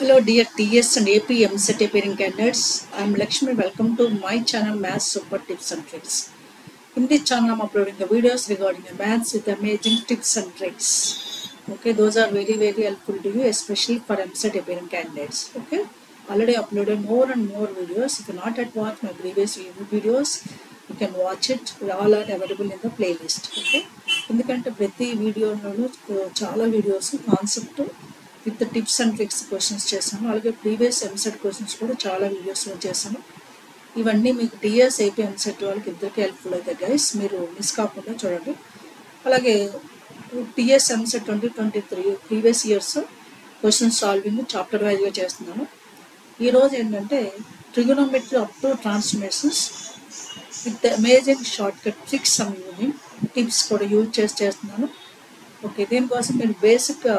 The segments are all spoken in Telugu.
Hello dear TS and AP MCET appearing candidates. I am Lakshmi. Welcome to my channel Maths Super Tips and Tricks. In this channel I am uploading the videos regarding the maths with amazing tips and tricks. Okay, those are very very helpful to you especially for MCET appearing candidates. Okay, already uploaded more and more videos. If you not yet watched my previous videos, you can watch it. All are available in the playlist. Okay, ఎందుకంటే ప్రతి వీడియోలోనూ చాలా videos concept with tips and tricks questions చేశాను అలాగే ప్రీవియస్ ఎంసెట్ క్వశ్చన్స్ కూడా చాలా వీడియోస్లో చేశాను ఇవన్నీ మీకు టీఎస్ ఏపీ ఎంసెట్ వాళ్ళకి ఇద్దరికి హెల్ప్ఫుల్ అవుతాయి గైస్ మీరు మిస్ కాకుండా చూడండి అలాగే TS EAMCET twenty twenty three previous years question solving chapter వైజ్గా చేస్తున్నాను ఈరోజు ఏంటంటే trigonometry up to transformations with amazing short cut tricks um using tips కూడా యూజ్ చేసి చేస్తున్నాను ఓకే దీనికోసం మీరు బేసిక్గా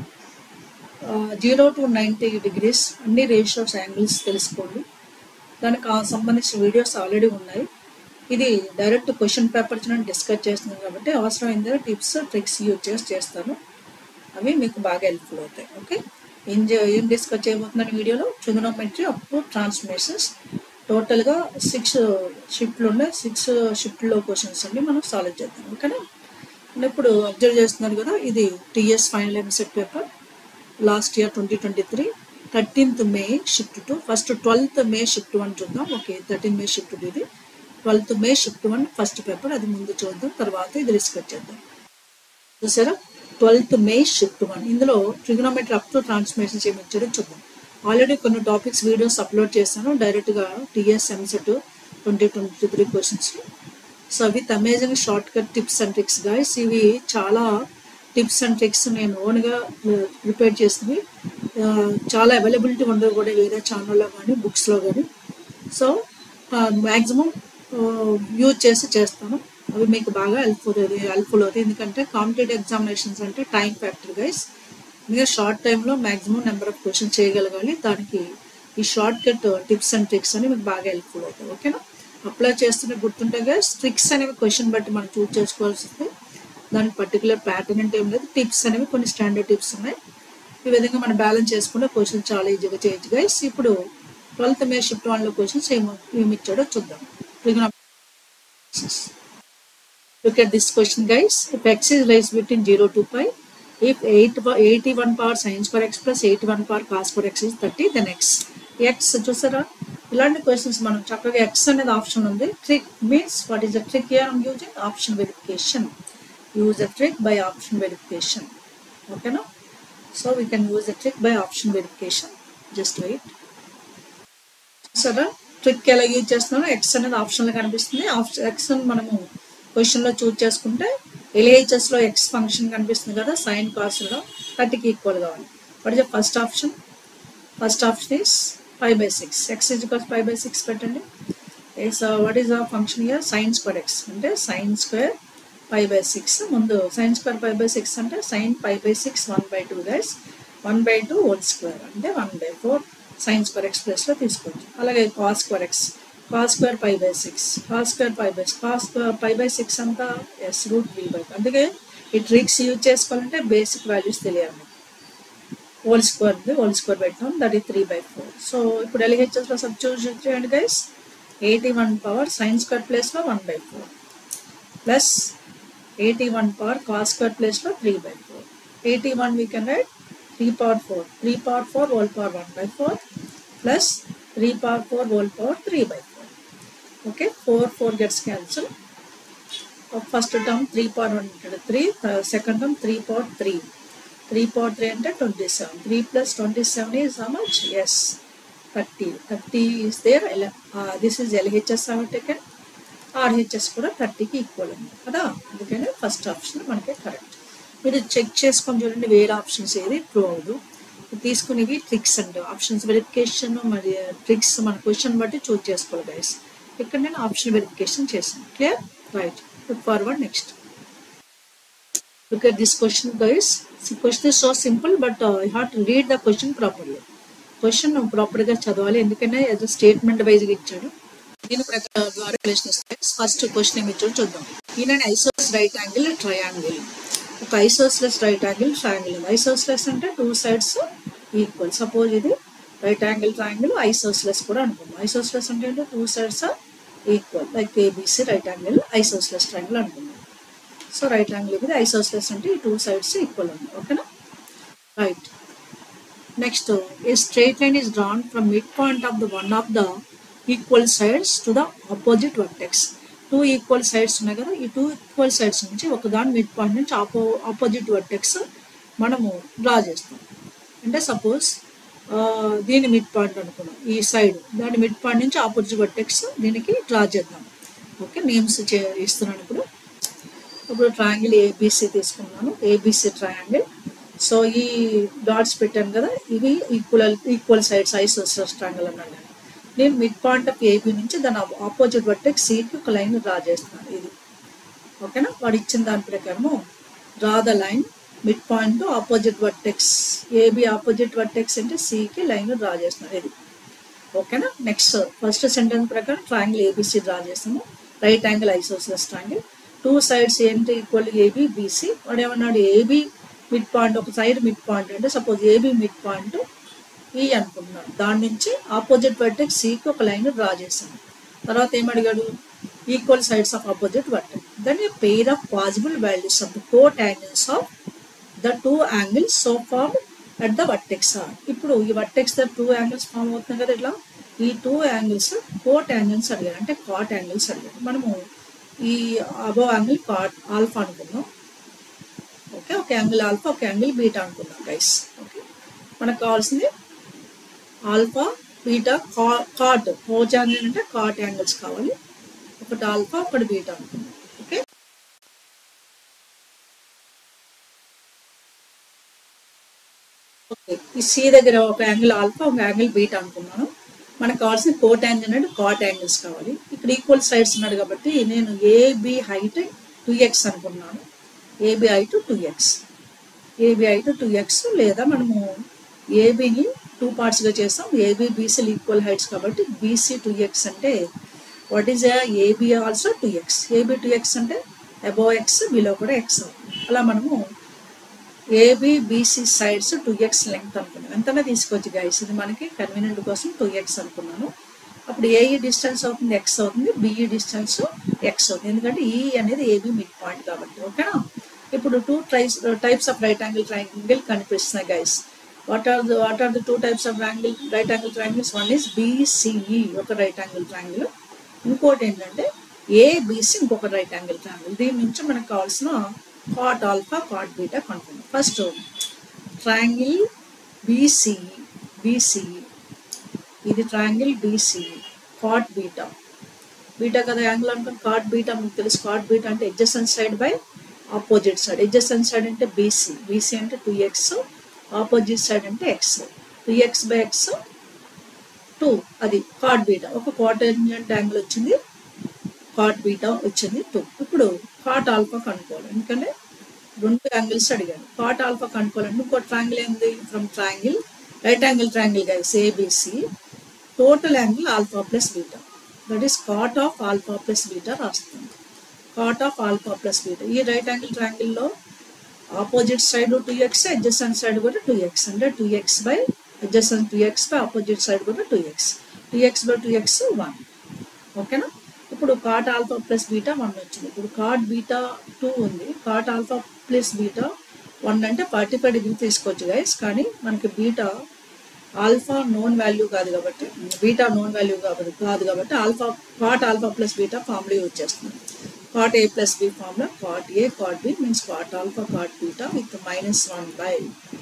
జీరో టు నైంటీ డిగ్రీస్ అన్ని రేషియోస్ యాంగిల్స్ తెలుసుకోండి దానికి ఆ సంబంధించిన వీడియోస్ ఆల్రెడీ ఉన్నాయి ఇది డైరెక్ట్ క్వశ్చన్ పేపర్స్ నేను డిస్కస్ చేస్తున్నాను కాబట్టి అవసరమైన టిప్స్ ట్రిక్స్ యూజ్ చేసి చేస్తాను అవి మీకు బాగా హెల్ప్ఫుల్ అవుతాయి ఓకే ఏం చే- ఏం డిస్కస్ చేయబోతున్నాను వీడియోలో ట్రిగనోమెట్రీ అప్ టు ట్రాన్స్ఫర్మేషన్స్ టోటల్గా సిక్స్ షిఫ్ట్లు ఉన్నాయి సిక్స్ షిఫ్ట్లో క్వశ్చన్స్ అండి మనం సాల్వ్ చేద్దాం ఓకేనా ఇప్పుడు అబ్జర్వ్ చేస్తున్నారు కదా ఇది TS final EAMCET paper last year twenty twenty three thirteenth మే shift two first twelfth May shift one చూద్దాం okay thirteen May shift two ఇది twelfth May shift one first paper అది ముందు చూద్దాం తర్వాత ఇది డిస్కస్ చేద్దాం చూసారా ట్వెల్త్ మే షిఫ్ట్ వన్ ఇందులో ట్రిగనోమెట్రీ అప్ టు ట్రాన్స్ఫర్మేషన్స్ ఏమి ఇచ్చారో చూద్దాం ఆల్రెడీ కొన్ని టాపిక్స్ వీడియోస్ అప్లోడ్ చేశాను డైరెక్ట్గా TS EAMCET twenty twenty three questions so with amazing short cut tips and tricks guys ఇవి చాలా టిప్స్ అండ్ ట్రిక్స్ నేను ఓన్గా ప్రిపేర్ చేసినవి ఆ, చాలా అవైలబిలిటీ ఉండదు కూడా వేరే ఛానల్లో కానీ బుక్స్లో కానీ సో మ్యాక్సిమం యూజ్ చేసి చేస్తాను అవి మీకు బాగా హెల్ప్ఫుల్ హెల్ప్ఫుల్ అవుతాయి ఎందుకంటే కాంపిటేటివ్ ఎగ్జామినేషన్స్ అంటే టైం ఫ్యాక్టర్ గైస్ మీరు షార్ట్ టైంలో మ్యాక్సిమం నెంబర్ ఆఫ్ క్వశ్చన్ చేయగలగాలి దానికి ఈ short cut tips and tricks అని మీకు బాగా హెల్ప్ఫుల్ అవుతాయి ఓకేనా అప్లై చేస్తున్న గుర్తుంటే గైస్ ట్రిక్స్ అనేవి క్వశ్చన్ బట్టి మనం చూస్ చేసుకోవాల్సి వస్తుంది దానికి పర్టికులర్ ప్యాటర్న్ అంటే ఏం లేదు టిప్స్ అనేవి కొన్ని స్టాండర్డ్ టిప్స్ ఉన్నాయి ఈ విధంగా మనం బ్యాలెన్స్ చేసుకుంటే క్వశ్చన్ చాలా ఈజీగా చేయొచ్చు గైస్ ఇప్పుడు ట్వెల్త్ మే షిఫ్ట్ వన్లో క్వశ్చన్స్ ఏమి ఏమి ఇచ్చాడో చూద్దాం Look at this question, guys. If x is raised between 0 to pi, if 8, pa- 81 power sin square x plus 81 power cos square x is 30, then x. x చూసారా ఇలాంటి క్వశ్చన్స్ మనం చక్కగా ఎక్స్ అనేది ఆప్షన్ ఉంది trick means what is the trick here I'm using option verification use the trick by option verification ఓకేనా so we can use the trick by option verification just wait సరే ట్రిక్ ఎలా యూజ్ చేస్తున్నామో ఎక్స్ అనేది ఆప్షన్లో కనిపిస్తుంది ఆప్షన్ ఎక్స్ మనము క్వశ్చన్లో చూజ్ చేసుకుంటే ఎల్హెచ్ఎస్లో ఎక్స్ ఫంక్షన్ కనిపిస్తుంది కదా సైన్ కాస్ట్లో థర్టీకి ఈక్వల్ కావాలి what is the first option first option is five by six X is five by six పెట్టండి వాట్ ఈస్ ఆ function here sine square X అంటే sine square five by six ముందు sine square five by six అంటే sine five by six one by two guys one by two whole square అంటే one by four sine square X ప్లస్లో తీసుకోవచ్చు అలాగే cos square X cos square five by six cos square five by cos five by six అంతా ఎస్ రూట్ వి బై అందుకే ఈ ట్రిక్స్ యూజ్ చేసుకోవాలంటే బేసిక్ వాల్యూస్ తెలియాలి మీకు హోల్ స్క్వేర్ ఉంది హోల్ స్క్వేర్ పెట్టాం దట్ ఈ త్రీ బై ఫోర్ సో ఇప్పుడు ఎల్హెచ్ఎస్లో సబ్స్టిట్యూషన్ చేయండి guys eighty one power sine square ప్లేస్లో one by four plus eighty one power cos square ప్లేస్లో three by four eighty one we can write three power four three power four whole power one by four plus three power four whole power three by four okay four four gets cancel first term three power one three second term three power three three power three అంటే twenty seven three plus twenty seven is how much yes thirty thirty is there this is LHS taken RHS కూడా థర్టీకి ఈక్వల్ ఉంది కదా అందుకని ఫస్ట్ ఆప్షన్ మనకి కరెక్ట్ మీరు చెక్ చేసుకొని చూడండి వేరే ఆప్షన్స్ ఏది ట్రూ అవ్వదు తీసుకునేవి ట్రిక్స్ అండి ఆప్షన్స్ వెరిఫికేషన్ మరి ట్రిక్స్ మన క్వశ్చన్ బట్టి చూస్ చేసుకోవాలి గైస్ ఇక్కడ నేను ఆప్షన్ వెరిఫికేషన్ చేశాను clear right forward next Look at this question, guys. The question is so simple, but uh, you have to read the question properly. Question ప్రాపర్గా చదవాలి ఎందుకంటే ఏదో స్టేట్మెంట్ వైజ్గా ఇచ్చాడు దీని ప్రకారం ద్వారా రిలేషన్ ఇస్తే ఫస్ట్ క్వశ్చన్ ఏమి ఇచ్చాడు చూద్దాం ఈయన ఐసోస్ రైట్ యాంగిల్ ట్రయాంగిల్ ఒక isosceles right angle triangle isosceles అంటే టూ సైడ్స్ ఈక్వల్ సపోజ్ ఇది రైట్ యాంగిల్ ట్రయాంగిల్ ఐసోస్లెస్ కూడా అనుకుందాం ఐసోస్లెస్ అంటే ఏంటో two sides are equal like ABC right angle isosceles triangle అనుకుందాం సో రైట్ యాంగిల్ ఇది ఐసోస్లెస్ అంటే ఈ టూ సైడ్స్ ఈక్వల్ ఉంది ఓకేనా right next a straight line is drawn from mid point of the one of the equal sides to the opposite vertex two equal sides ఉన్నాయి కదా ఈ టూ ఈక్వల్ సైడ్స్ నుంచి ఒకదాని మిడ్ పాయింట్ నుంచి ఆపో ఆపోజిట్ వర్టెక్స్ మనము డ్రా చేస్తాం అంటే సపోజ్ దీని మిడ్ పాయింట్ అనుకున్నాం ఈ సైడ్ దాని మిడ్ పాయింట్ నుంచి ఆపోజిట్ వర్టెక్స్ దీనికి డ్రా చేద్దాం ఓకే నేమ్స్ చే ఇస్తున్నాను ఇప్పుడు ఇప్పుడు ట్రయాంగిల్ ఏబిసి తీసుకున్నాను ఏబిసి ట్రయాంగిల్ సో ఈ డాట్స్ పెట్టాను కదా ఇవి ఈక్వల్ ఈక్వల్ సైడ్స్ ఐసోసస్ ట్రయాంగిల్ అన్నాను నేను మిడ్ పాయింట్ ఆఫ్ ఏబి నుంచి దాని ఆపోజిట్ వర్టెక్స్ సికి ఒక లైన్ డ్రా చేస్తున్నాను ఇది ఓకేనా వాడు ఇచ్చిన దాని ప్రకారము draw the line mid point opposite vertex AB opposite vertex అంటే సికి లైన్ డ్రా చేస్తున్నాను ఇది ఓకేనా నెక్స్ట్ ఫస్ట్ సెంటెన్స్ ప్రకారం ట్రయాంగిల్ ఏబిసి డ్రా చేస్తాము రైట్ యాంగిల్ ఐసోసస్ ట్రయాంగిల్ టూ సైడ్స్ ఏంటి ఈక్వల్ ఏబి బీసీ వాడు ఏమన్నాడు ఏబి మిడ్ పాయింట్ ఒక సైడ్ మిడ్ పాయింట్ అంటే సపోజ్ ఏబి మిడ్ పాయింట్ ఈ అనుకుంటున్నాను దాని నుంచి ఆపోజిట్ వర్టెక్స్ సికి ఒక లైన్ డ్రా చేశాను తర్వాత ఏమడిగాడు equal sides of opposite vertex then a pair of possible values of the cot angles of the two angles so form at the vertex are ఇప్పుడు ఈ vertex the two angles form అవుతుంది కదా ఇట్లా ఈ టూ యాంగిల్స్ కోట్ యాంగిల్స్ అడిగారు అంటే కాట్ యాంగిల్స్ అడిగారు మనము ఈ అబో యాంగిల్ కాట్ ఆల్ఫా అనుకున్నాం ఓకే ఒక యాంగిల్ ఆల్ఫా ఒక యాంగిల్ బీటా అనుకున్నాం గైస్ ఓకే మనకు కావాల్సింది ఆల్ఫా బీటా కా కాట్ కోచ్ యాంగిల్ అంటే కాట్ యాంగిల్స్ కావాలి ఒకటి ఆల్ఫా ఒకటి బీటా అనుకున్నాం ఓకే ఓకే ఈ సి దగ్గర ఒక యాంగిల్ ఆల్ఫా ఒక యాంగిల్ బీటా అనుకున్నాను మనకు కావాల్సిన కోట్ యాంగిల్ అంటే కాట్ యాంగిల్స్ కావాలి ఇక్కడ ఈక్వల్ సైడ్స్ ఉన్నాడు కాబట్టి నేను ఏబి హైట్ టూ ఎక్స్ అనుకున్నాను AB height two X AB height two X లేదా మనము ఏబిని టూ పార్ట్స్గా చేస్తాం ఏబి బీసీలు ఈక్వల్ హైట్స్ కాబట్టి బీసీ టూ ఎక్స్ అంటే what is AB also two X AB two X అంటే అబోవ్ ఎక్స్ బిలో కూడా ఎక్స్ అలా మనము AB BC sides two X length అనుకున్నాం ఎంతనే తీసుకోవచ్చు గైస్ ఇది మనకి కన్వీనియంట్ కోసం టూ ఎక్స్ అనుకున్నాను అప్పుడు ఏఈ డిస్టెన్స్ అవుతుంది ఎక్స్ అవుతుంది బిఈ డిస్టెన్స్ ఎక్స్ అవుతుంది ఎందుకంటే ఈ అనేది ఏబి మిడ్ పాయింట్ కాబట్టి ఓకేనా ఇప్పుడు two types types of right angle triangle కనిపిస్తున్నాయి guys what are the what are the two types of angle right angle triangles one is BCE ఒక రైట్ యాంగిల్ ట్రయాంగిల్ ఇంకోటి ఏంటంటే ఏబిసి ఇంకొక రైట్ యాంగిల్ ట్రయాంగిల్ దీని నుంచి మనకు కావాల్సిన కాట్ ఆల్ఫా కాట్ బీటా కనుక్కుందాం ఫస్ట్ ట్రయాంగిల్ బీసీఈ బీసీఈ ఇది triangle BCE cot beta beta కదా యాంగిల్ అనుకుని కాట్ బీటా మీకు తెలుసు కాట్ బీటా అంటే adjacent side by opposite side adjacent side అంటే బీసీ బీసీ అంటే టూ ఎక్స్ ఆపోజిట్ సైడ్ అంటే X two X by X two అది కాట్ బీటా ఒక క్వార్టర్జెంట్ యాంగిల్ వచ్చింది కాట్ బీటా వచ్చింది టూ ఇప్పుడు కాట్ ఆల్ఫా కనుక్కోవాలి ఎందుకంటే రెండు యాంగిల్స్ అడిగాను కాట్ ఆల్ఫా కనుక్కోవాలంటే ఇంకో ట్రాంగిల్ ఏంది from triangle right angle triangle guys ABC total angle alpha plus beta that is cot of alpha plus beta రాస్తుంది cot of alpha plus beta ఈ రైట్ యాంగిల్ ట్రాంగిల్లో opposite side two X adjacent side కూడా టూ ఎక్స్ అంటే two X by adjacent two X by opposite side కూడా two X two X by two X one ఓకేనా ఇప్పుడు cot alpha plus beta one వచ్చింది ఇప్పుడు కాట్ బీటా టూ ఉంది cot alpha plus beta one అంటే ఫార్టీ ఫైవ్ డిగ్రీ తీసుకోవచ్చు గైస్ కానీ మనకి బీటా ఆల్ఫా నోన్ వాల్యూ కాదు కాబట్టి బీటా నోన్ వాల్యూ కాబట్టి కాదు కాబట్టి alpha cot alpha plus beta formula use చేస్తున్నాం cot A plus B formula cot A cot B means cot alpha cot beta with minus one by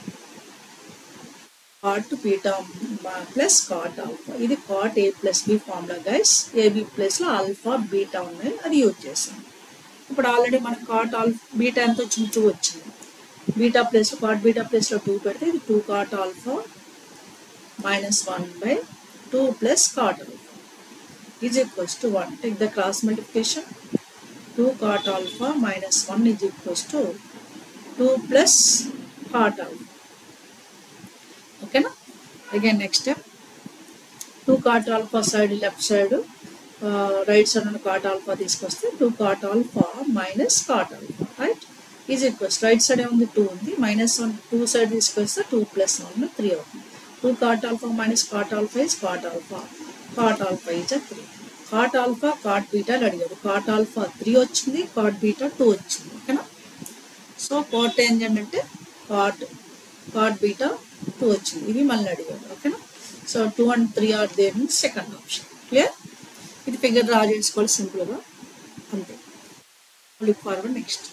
cot beta plus cot alpha ఇది cot A plus B formula guys AB ప్లస్లో ఆల్ఫా బీటా ఉన్నాయి అది యూజ్ చేసాం ఇప్పుడు ఆల్రెడీ మనకు కాట్ ఆల్ఫా బీటా ఎంత వచ్చింది టూ వచ్చింది బీటా ప్లస్ కాట్ బీటా ప్లస్లో టూ పెడితే ఇది two cot alpha minus 1 by 2 plus cot alpha is equals to 1. Take the cross multiplication. 2 cot alpha minus 1 is equals to 2 plus cot alpha. Okay, na? Again, next step. 2 cot alpha side, left side, uh, right side on cot alpha తీసుకొస్తే 2 cot alpha minus cot alpha, right? Is equals to right side ఉంది 2 ఉంది minus 1 2 side తీసుకొస్తే 2 plus 1 3 అవుతుంది two cot alpha minus cot alpha is cot alpha cot alpha is three cot alpha cot beta అని అడిగాడు కాట్ ఆల్ఫా త్రీ వచ్చింది కాట్ బీటా టూ వచ్చింది ఓకేనా సో కాట్ ఏంజెంట్ అంటే కాట్ కాట్ బీటా టూ వచ్చింది ఇవి మళ్ళీ అడిగాడు ఓకేనా so two and three are there means second option clear ఇది ఫిగర్ డ్రా చేసుకోవాలి సింపుల్గా అంతే look forward next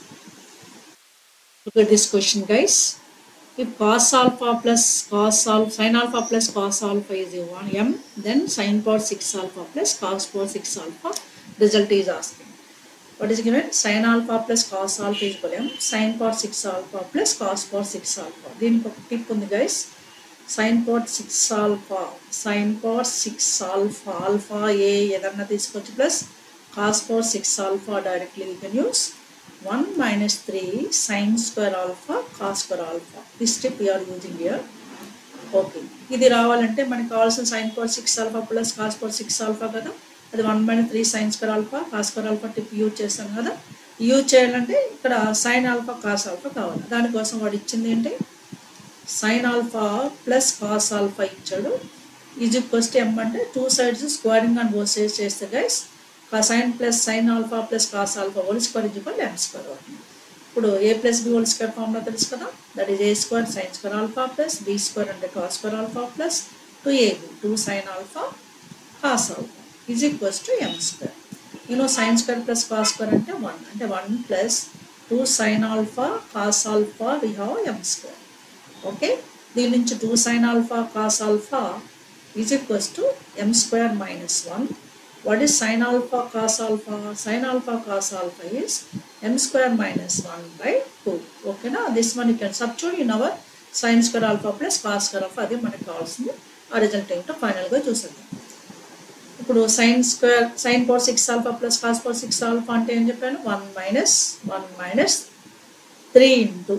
look at this question guys if cos alpha plus cos alpha sin alpha plus cos alpha is a 1 m then sin power 6 alpha plus cos power 6 alpha result is asking what is given sin alpha plus cos alpha is equal to m sin power 6 alpha plus cos power 6 alpha దీనికి ఒక టిప్ ఉంది guys sin power 6 alpha sin power 6 alpha alpha a ఏదన్నా తీసుకోవచ్చు plus cos power 6 alpha directly we can use 1 minus 3 sin square alpha cos square alpha this step we are using here okay ఇది రావాలంటే మనకి కావాల్సిన sine power six alpha plus cos power six alpha కదా అది one minus three sine square alpha cos square alpha tip use చేస్తాం కదా యూజ్ చేయాలంటే ఇక్కడ సైన్ ఆల్ఫా కాస్ ఆల్ఫా కావాలి దానికోసం వాడు ఇచ్చింది ఏంటి sine alpha plus cos alpha ఇచ్చాడు ఈజ్ ఈక్వల్స్ టు ఎం అంటే two sides squaring and both sides చేస్తే guys sine plus sine alpha plus cos alpha whole square is equal m square అవుతుంది ఇప్పుడు a plus b whole square formula తెలుసు కదా that is a square sine square alpha plus b square అంటే cos square alpha plus two a b two sine alpha cos alpha is equals to m square you know sine square plus cos square అంటే వన్ అంటే one plus two sine alpha cos alpha we have m square okay దీని నుంచి two sine alpha cos alpha is equals to m square minus one what is sin alpha cos alpha sin alpha cos alpha is m square minus 1 by 2 okay na this one you can substitute in our sin square alpha plus cos square alpha అది మనకు కావాల్సింది ఆ రిజల్ట్ ఏంటో ఫైనల్గా చూసేద్దాం ఇప్పుడు sine square sine power six alpha plus cos power six alpha అంటే ఏం చెప్పాను one minus one minus three into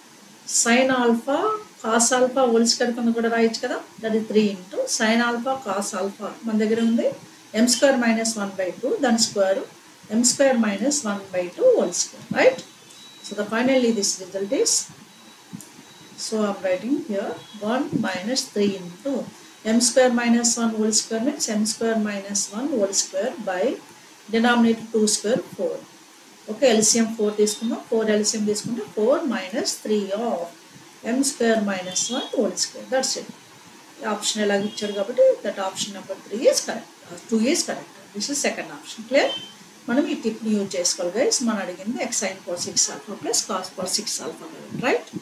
sine alpha cos alpha whole square కింద కూడా రాయొచ్చు కదా that is three into sine alpha cos alpha మన దగ్గర ఉంది m square minus 1 by 2 then square m square minus 1 by 2 whole square right so the finally this result is so i'm writing here 1 minus 3 into m square minus 1 whole square means m square minus 1 whole square by denominator 2 square 4 okay LCM four తీసుకుందాం ఫోర్ ఎల్సిఎం తీసుకుంటే four minus three of m square minus one whole square that's it option ఎలాగ ఇచ్చాడు కాబట్టి that option number three is correct two is correct this is second option clear మనం ఈ టిప్ని యూజ్ చేసుకోవాలి గైస్ మనం అడిగింది x sine four six alpha plus cos four six alpha right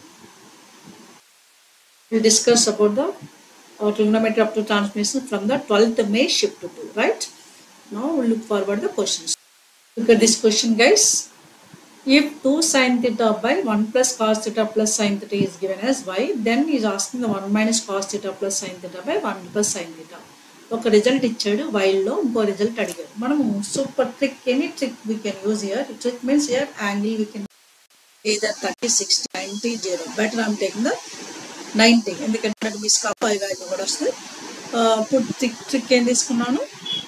we discuss about the uh, trigonometry up to transformation from the 12th May shift to 2, right? Now we'll look forward the questions. Look at this question guys. If 2 sin theta by 1 plus cos theta plus sin theta is given as y, then he is asking the 1 minus cos theta plus sin theta by 1 plus sin theta. ఒక రిజల్ట్ ఇచ్చాడు వైల్డ్లో ఇంకో రిజల్ట్ అడిగాడు మనము super trick any trick we can use year trick means year angle we can either 30, 60, 90, 0. Better I'm taking the 90. ఎందుకంటే మిస్ కాప్ ఫైవ్ వాల్యూ కూడా వస్తుంది ఇప్పుడు ట్రిక్ ట్రిక్ ఏం తీసుకున్నాను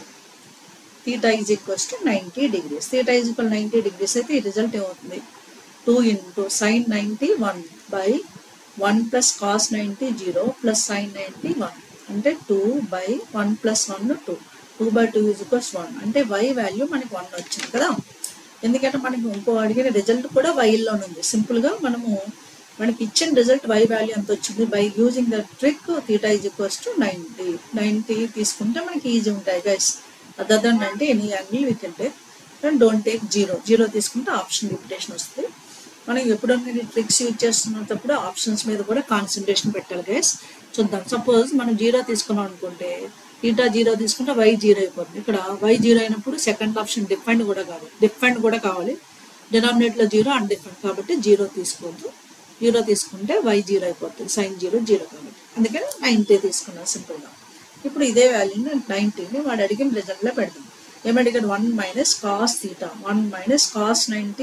theta is equals to ninety degrees theta is equal ninety degrees అయితే ఈ రిజల్ట్ ఏమవుతుంది two into sine ninety one by one plus cos ninety zero plus sine ninety one అంటే two by one plus one two two by two is equals one అంటే వై వాల్యూ మనకి వన్ వచ్చింది కదా ఎందుకంటే మనకి ఇంకో అడిగిన రిజల్ట్ కూడా వైల్లోనే ఉంది సింపుల్గా మనము మనకి ఇచ్చిన రిజల్ట్ వై వాల్యూ ఎంత వచ్చింది by using the trick theta is equals to ninety ninety తీసుకుంటే మనకి ఈజీ ఉంటాయి గైస్ అదర్ దన్ అంటే any angle we can take and don't take zero zero తీసుకుంటే ఆప్షన్ రిపిటేషన్ వస్తుంది మనం ఎప్పుడైనా ట్రిక్స్ యూజ్ చేస్తున్నప్పుడు ఆప్షన్స్ మీద కూడా కాన్సన్ట్రేషన్ పెట్టాలి గైస్ చూద్దాం సపోజ్ మనం జీరో తీసుకున్నాం అనుకుంటే ఈటా జీరో తీసుకుంటే వై జీరో అయిపోతుంది ఇక్కడ వై జీరో అయినప్పుడు సెకండ్ ఆప్షన్ డిఫెండ్ కూడా కావాలి డిఫెండ్ కూడా కావాలి డినామినేట్లో జీరో అండ్ డిఫెండ్ కాబట్టి జీరో తీసుకోవద్దు జీరో తీసుకుంటే వై జీరో అయిపోతుంది సైన్ జీరో జీరో కాబట్టి అందుకని నైంటీ తీసుకున్నాను సింపుల్గా ఇప్పుడు ఇదే వాల్యూని నైంటీని వాడు అడిగిన రిజల్ట్లో పెడతాం ఏమడిగాడు one minus cos theta one minus cos ninety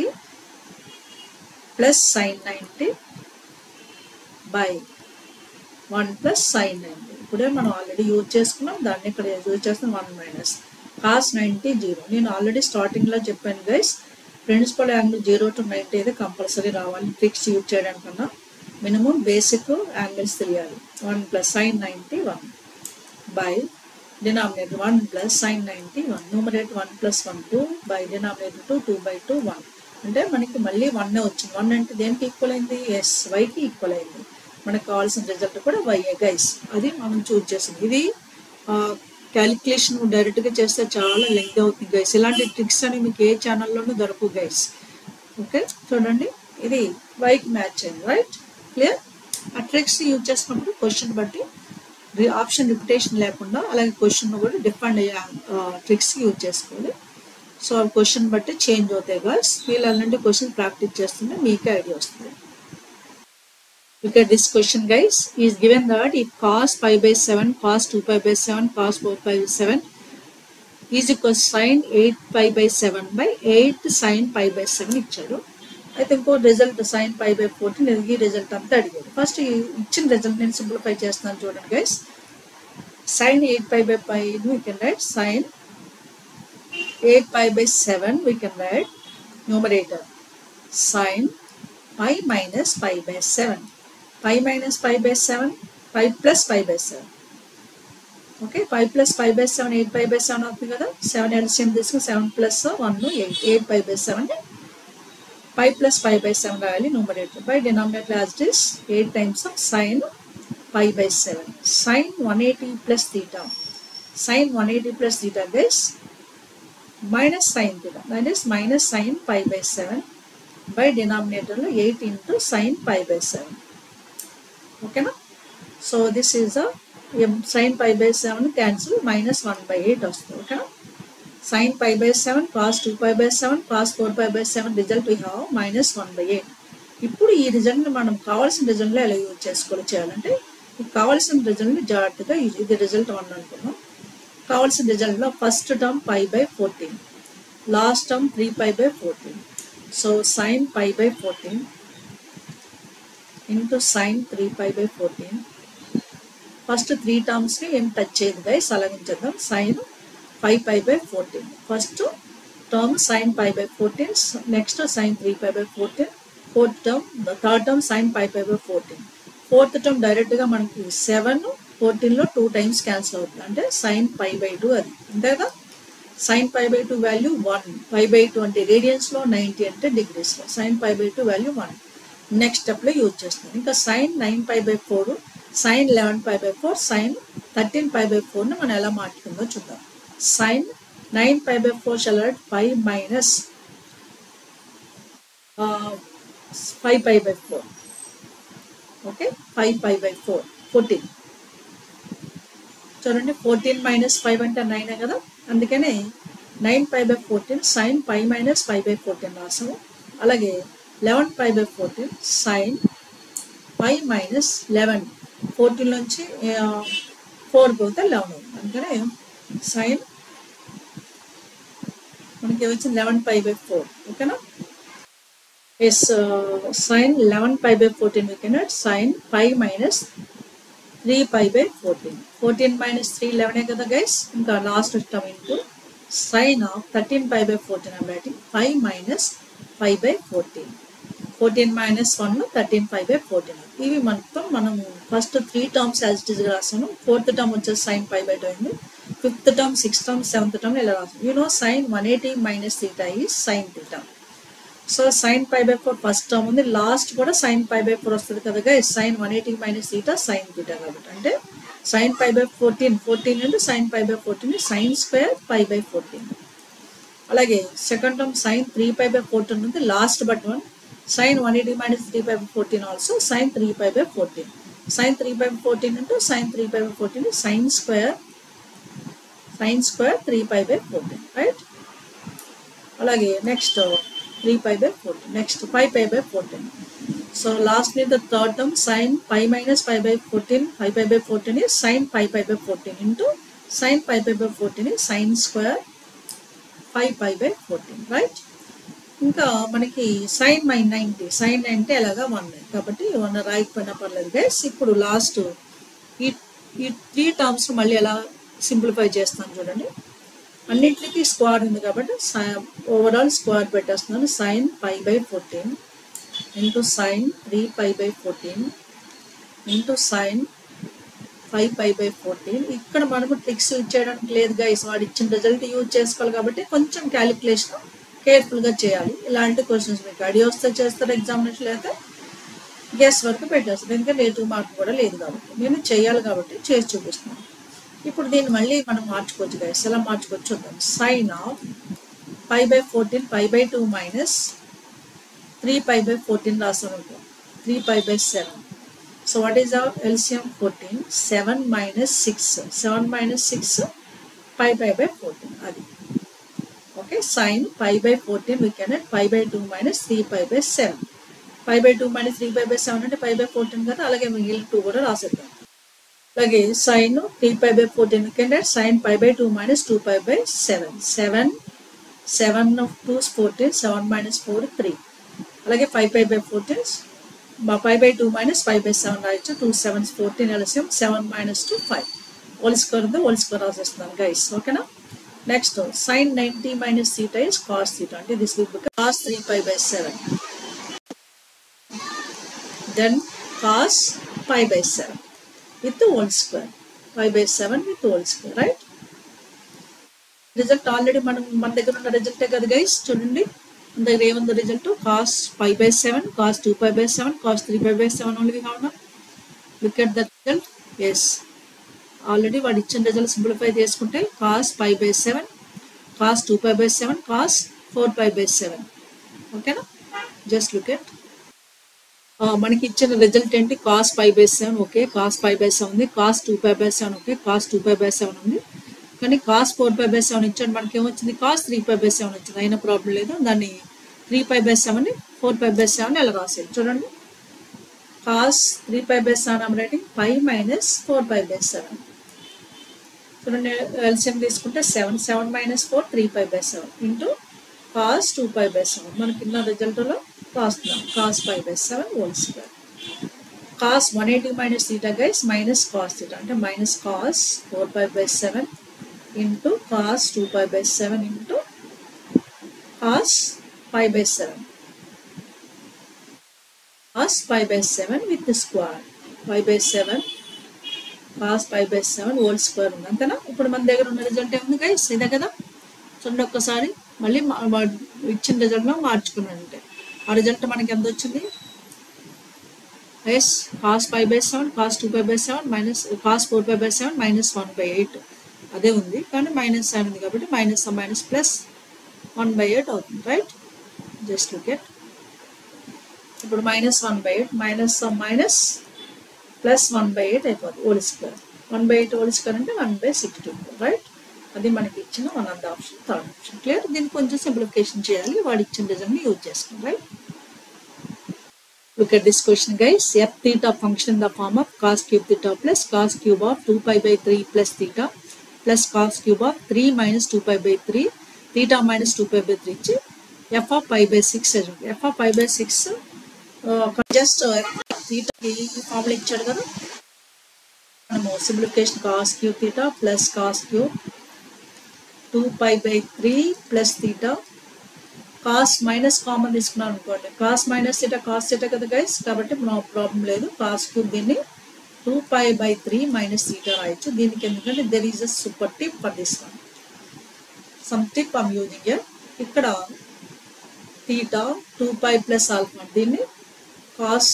plus sine ninety by one plus sine ninety ఇప్పుడే మనం ఆల్రెడీ యూజ్ చేసుకున్నాం దాన్ని ఇక్కడ యూజ్ చేస్తాం one minus cos ninety zero నేను ఆల్రెడీ స్టార్టింగ్లో చెప్పాను guys principal angle zero to ninety అయితే కంపల్సరీ రావాలి ట్రిక్స్ యూజ్ చేయడానికన్నా మినిమం బేసిక్ యాంగిల్స్ తెలియాలి one plus sine ninety one by denominator one plus sine ninety one numerator one plus one two by denominator two two by two one అంటే మనకి మళ్ళీ వన్ వచ్చింది వన్ అంటే దేనికి ఈక్వల్ అయింది ఎస్ వైకి ఈక్వల్ అయింది మనకు కావాల్సిన రిజల్ట్ కూడా వైఏ గైస్ అది మనం చూజ్ చేసింది ఇది క్యాలిక్యులేషన్ డైరెక్ట్గా చేస్తే చాలా లెంగ్ అవుతుంది గైస్ ఇలాంటి ట్రిక్స్ అని మీకు ఏ ఛానల్లోనూ దొరకవు గైస్ ఓకే చూడండి ఇది వైకి మ్యాచ్ అయింది రైట్ క్లియర్ ఆ ట్రిక్స్ యూజ్ చేసినప్పుడు క్వశ్చన్ బట్టి ఆప్షన్ రిపిటేషన్ లేకుండా అలాగే క్వశ్చన్ కూడా డిఫరెంట్ అయ్యే ట్రిక్స్ యూజ్ చేసుకోవాలి సో క్వశ్చన్ బట్టి చేంజ్ అవుతాయి గర్ల్స్ వీళ్ళు అలాంటి క్వశ్చన్ ప్రాక్టీస్ చేస్తుంటే మీకే ఐడియా వస్తుంది Look at this question guys. Is given that if cos pi by 7, cos 2 pi by 7, cos 4 pi by 7 is equal to sin 8 pi by 7 by 8 sin pi by 7 ఇచ్చాడు అయితే ఇంకో result sine pi by fourteen ఈ రిజల్ట్ అంతా అడిగాడు ఫస్ట్ ఇచ్చిన రిజల్ట్ నేను సింప్లిఫై చేస్తున్నాను చూడండి guys sine eight pi by pi we can write sine eight pi by seven we can write numerator sine pi minus pi by seven pi minus pi by seven pi plus pi by seven okay five plus five by seven eight five by seven అవుతుంది కదా సెవెన్ ఎల్సిఎం తీసుకుని seven plus one eight eight five by seven five plus five by seven రాయాలి numerator by denominator as it is eight times of sine five by seven sine one eighty plus theta sine one eighty plus theta guys minus sine theta that is minus sine five by seven by డినామినేటర్లో eight into sine five by seven ఓకేనా so this is uh sine five by seven cancel minus one by eight వస్తుంది ఓకేనా sine five by seven cos two five by seven cos four five by seven result we have minus one by eight ఇప్పుడు ఈ రిజల్ట్ని మనం కావాల్సిన రిజల్ట్లో ఎలా యూజ్ చేసుకోవాలి చేయాలంటే మీకు కావాల్సిన రిజల్ట్ని జాగ్రత్తగా ఇది- ఇది రిజల్ట్ వన్ అనుకున్నాం కావాల్సిన రిజల్ట్లో first term five by fourteen last term three five by fourteen so sine five by fourteen into sine three five by fourteen first three టర్మ్స్ని ఏం టచ్ చేయదు గైస్ అలాగించేద్దాం sine five pi by fourteen first term sine five by fourteen next sine three five by fourteen fourth term third term sine five five by fourteen fourth term డైరెక్ట్గా మనకి సెవెన్ ఫోర్టీన్లో టూ టైమ్స్ క్యాన్సిల్ అవుతుంది అంటే సైన్ ఫైవ్ బై టూ అది అంతే కదా sine five by two value one five by two అంటే రేడియన్స్లో నైంటీ అంటే డిగ్రీస్లో sine five by two value one next స్టెప్లో యూజ్ చేస్తుంది ఇంకా sine nine five by four sine eleven five by four sine thirteen five by ఫోర్ని మనం ఎలా మార్చుకుందో చూద్దాం sine nine five by four shall write five minus five five by four okay five five by four fourteen చూడండి ఫోర్టీన్ మైనస్ ఫైవ్ అంటే నైన్ కదా అందుకనే nine five by fourteen sine five minus five by fourteen రాసాము అలాగే eleven five by fourteen sine five minus eleven fourteen నుంచి ఫోర్ పోతే లెవెన్ అవుతుంది అందుకనే సైన్ మనకి వచ్చింది లెవెన్ ఫైవ్ బై ఫోర్ ఓకేనా yes sine eleven five by fourteen we cannot sine five minus three five by fourteen fourteen minus three లెవెనే కదా గైస్ ఇంకా last term into sine of thirteen five by fourteen I'm writing five minus five by fourteen fourteen minus one thirteen five by fourteen ఇవి మొత్తం మనం first three terms as it గా రాసాను ఫోర్త్ టర్మ్ వచ్చేసి సైన్ ఫైవ్ బై టూ అయింది fifth term sixth term seventh term ఇలా రాసాను you know sine one eighty minus theta is sine theta so sine five by four first term ఉంది లాస్ట్ కూడా సైన్ ఫైవ్ బై ఫోర్ వస్తుంది కదా sine one eighty minus theta sine theta కాబట్టి అంటే sine five by fourteen fourteen అంటే sine five by fourteen sine square five by fourteen అలాగే second term sine three five by fourteen ఉంది last but one sine one eighty minus three five by fourteen also sine three five by fourteen sine three five by fourteen into sine three five by fourteen sine square sine square three five by fourteen right అలాగే next three five by fourteen next five five by fourteen so last ని the third term sine five minus five by fourteen five five by fourteen is sine five five by fourteen into sine five five by fourteen is sine square five five by fourteen right ఇంకా మనకి సైన్ మై నైంటీ సైన్ అంటే ఎలాగా వన్ కాబట్టి వన్ రాయకపోయినా పర్లేదు గైస్ ఇప్పుడు లాస్ట్ ఈ ఈ త్రీ టర్మ్స్ మళ్ళీ ఎలా సింప్లిఫై చేస్తాను చూడండి అన్నింటికి స్క్వాడ్ ఉంది కాబట్టి ఓవరాల్ స్క్వాడ్ పెట్టేస్తున్నాను sine five by fourteen into sine three pi by fourteen into sine five pi by fourteen ఇక్కడ మనకు ట్రిక్స్ యూజ్ చేయడానికి లేదు గైస్ వాడు ఇచ్చిన రిజల్ట్ యూజ్ చేసుకోవాలి కాబట్టి కొంచెం క్యాలిక్యులేషన్ కేర్ఫుల్గా చేయాలి ఇలాంటి క్వశ్చన్స్ మీకు ఐడియా వస్తే చేస్తారు ఎగ్జామినేషన్ అయితే గెస్ వరకు పెట్టేస్తారు ఎందుకంటే నేటివ్ మార్క్ కూడా లేదు కాబట్టి నేను చేయాలి కాబట్టి చేసి చూపిస్తున్నాను ఇప్పుడు దీన్ని మళ్ళీ మనం మార్చుకోవచ్చు గైస్ ఎలా మార్చుకోవచ్చు చూద్దాం sine of five by fourteen five by two minus three pi by fourteen రాస్తాను three pi by seven so what is our LCM fourteen seven minus six seven minus six five pi by fourteen అది okay sine five by fourteen we can five by two minus three five by seven five by two minus three five by seven అంటే ఫైవ్ బై ఫోర్టీన్ కదా అలాగే మిగిలిన టూ కూడా రాసేద్దాం అలాగే sine three five by fourteen కింద sine five by two minus two five by seven seven seven of two fourteen seven minus four three అలాగే five five by fourteen five by two minus five by seven రాయొచ్చు two sevens fourteen LCM seven minus two five whole square ఉంది హోల్ స్క్వేర్ రాసేస్తున్నాను గైస్ ఓకేనా next sine ninety minus theta is cos theta అంటే this will become cos three five by seven then cos five by seven with whole square five by seven with whole square right result already మనం మన దగ్గర ఉన్న రిజల్టే కదా గైస్ చూడండి మన దగ్గర ఏముంది result cos five by seven cos two five by seven cos three five by seven only కావునా look at the result yes already వాడు ఇచ్చిన రిజల్ట్ సింప్లిఫై చేసుకుంటే cos five by seven cos two five by seven cos four five by seven ఓకేనా జస్ట్ లుక్ ఎట్ మనకి ఇచ్చిన రిజల్ట్ ఏంటి cos five by seven okay cos five by seven ఉంది cos two five by seven okay cos two five by seven ఉంది కానీ cos four five by seven ఇచ్చాడు మనకి ఏమొచ్చింది cos three five by seven వచ్చింది అయినా ప్రాబ్లం లేదు దాన్ని three five by seven four five by seven ఎలా రాసేది చూడండి cos three five by seven I'm writing five minus four five by seven చూడండి ఎల్సిఎం తీసుకుంటే seven seven minus four three five by seven into cos two five by seven మనకి ఇన్న రిజల్ట్లో రాస్తున్నాం cos five by seven whole square cos one eighty minus theta guys minus cos theta అంటే minus cos four five by seven into cos two five by seven into cos five by seven cos five by seven with square five by seven cos five by seven whole square ఉంది అంతేనా ఇప్పుడు మన దగ్గర ఉన్న రిజల్ట్ ఏముంది గైస్ ఇదే కదా చూడండి ఒక్కసారి మళ్ళీ మా- వాడు ఇచ్చిన రిజల్ట్ మార్చుకున్నాడు అంటే ఆ రిజల్ట్ మనకి ఎంత వచ్చింది yes cos five by seven cos two five by seven minus cos four five by seven minus one by eight అదే ఉంది కానీ మైనస్ సెవెన్ ఉంది కాబట్టి minus minus plus one by eight అవుతుంది రైట్ జస్ట్ లుక్ ఎట్ ఇప్పుడు minus one by eight minus minus plus one by eight అయిపోతుంది whole square one by eight whole square అంటే వన్ బై సిక్స్టీ రైట్ అది మనకి ఇచ్చిన one of the option third option clear దీన్ని కొంచెం సింప్లిఫికేషన్ చేయాలి వాడు ఇచ్చిన రిజల్ట్ని యూజ్ చేసుకోండి right Look at this question, guys. F theta function in the form of cos cube theta plus cos cube of 2 pi by 3 plus theta plus cos cube of 3 minus 2 pi by 3 theta minus 2 pi by 3 ఇచ్చి f of pi by 6 చదవండి f of pi by 6 just థీటాకి ఫార్ములా ఇచ్చాడు కదా మనము simplification cos cube theta plus cos cube two pi by three plus theta cos minus common తీసుకున్నాను అనుకోండి కాస్ మైనస్ ఇట కాస్ ఇట కదా గైస్ కాబట్టి నో ప్రాబ్లం లేదు కాస్ క్యూబ్ దీన్ని two pi by three minus theta రాయొచ్చు దీనికి ఎందుకంటే there is a super tip for this one some tip I'm using ఇక్కడ theta two pi plus alpha దీన్ని cos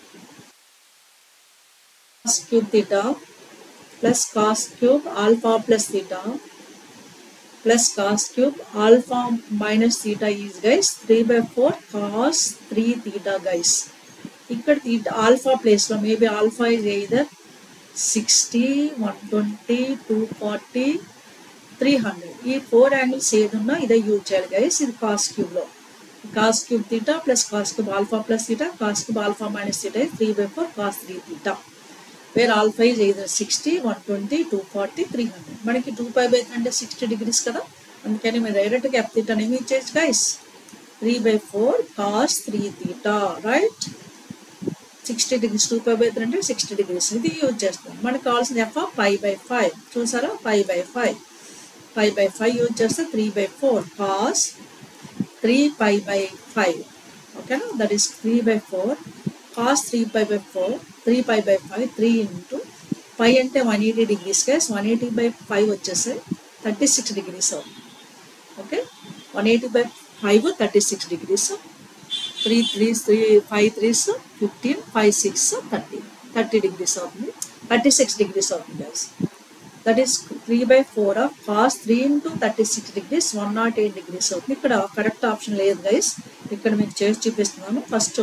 cos cube theta plus cos cube alpha plus theta plus cos cube alpha minus theta is guys 3 by 4 cos 3 theta guys ఇక్కడ theta alpha place లో మేబీ alpha is either 60 120 240 300 ఈ ఫోర్ యాంగిల్స్ ఏది ఉన్నా ఇదే యూజ్ చేయాలి గైస్ ఇది కాస్ క్యూబ్ లో cos cube theta plus cos cube alpha plus theta cos cube alpha minus theta three by four cos three theta where alpha is either sixty one twenty two forty three hundred మనకి టూ ఫైవ్ బై అంటే సిక్స్టీ డిగ్రీస్ కదా అందుకని మీరు డైరెక్ట్గా ఎఫ్ థీటా ఏమి ఇచ్చేసి guys three by four cos three theta right sixty degrees two five by three అంటే సిక్స్టీ డిగ్రీస్ ఇది యూజ్ చేస్తాం మనకు కావాల్సిన ఎఫ్ ఫైవ్ బై ఫైవ్ చూసారా five by five five by five use చేస్తే three by four cos three five by five ఓకేనా that is three by four cos three pi by four three pi by five three into five అంటే one eighty degrees guys one eighty by five వచ్చేసి థర్టీ సిక్స్ డిగ్రీస్ అవుతుంది okay one eighty by five thirty six degrees three threes three five threes fifteen five six thirty thirty degrees అవుతుంది థర్టీ సిక్స్ డిగ్రీస్ అవుతుంది guys that is three by four of cos three into thirty six degrees one nought eight degrees అవుతుంది ఇక్కడ కరెక్ట్ ఆప్షన్ లేదు గైస్ ఇక్కడ మీకు చేసి చూపిస్తున్నాను ఫస్ట్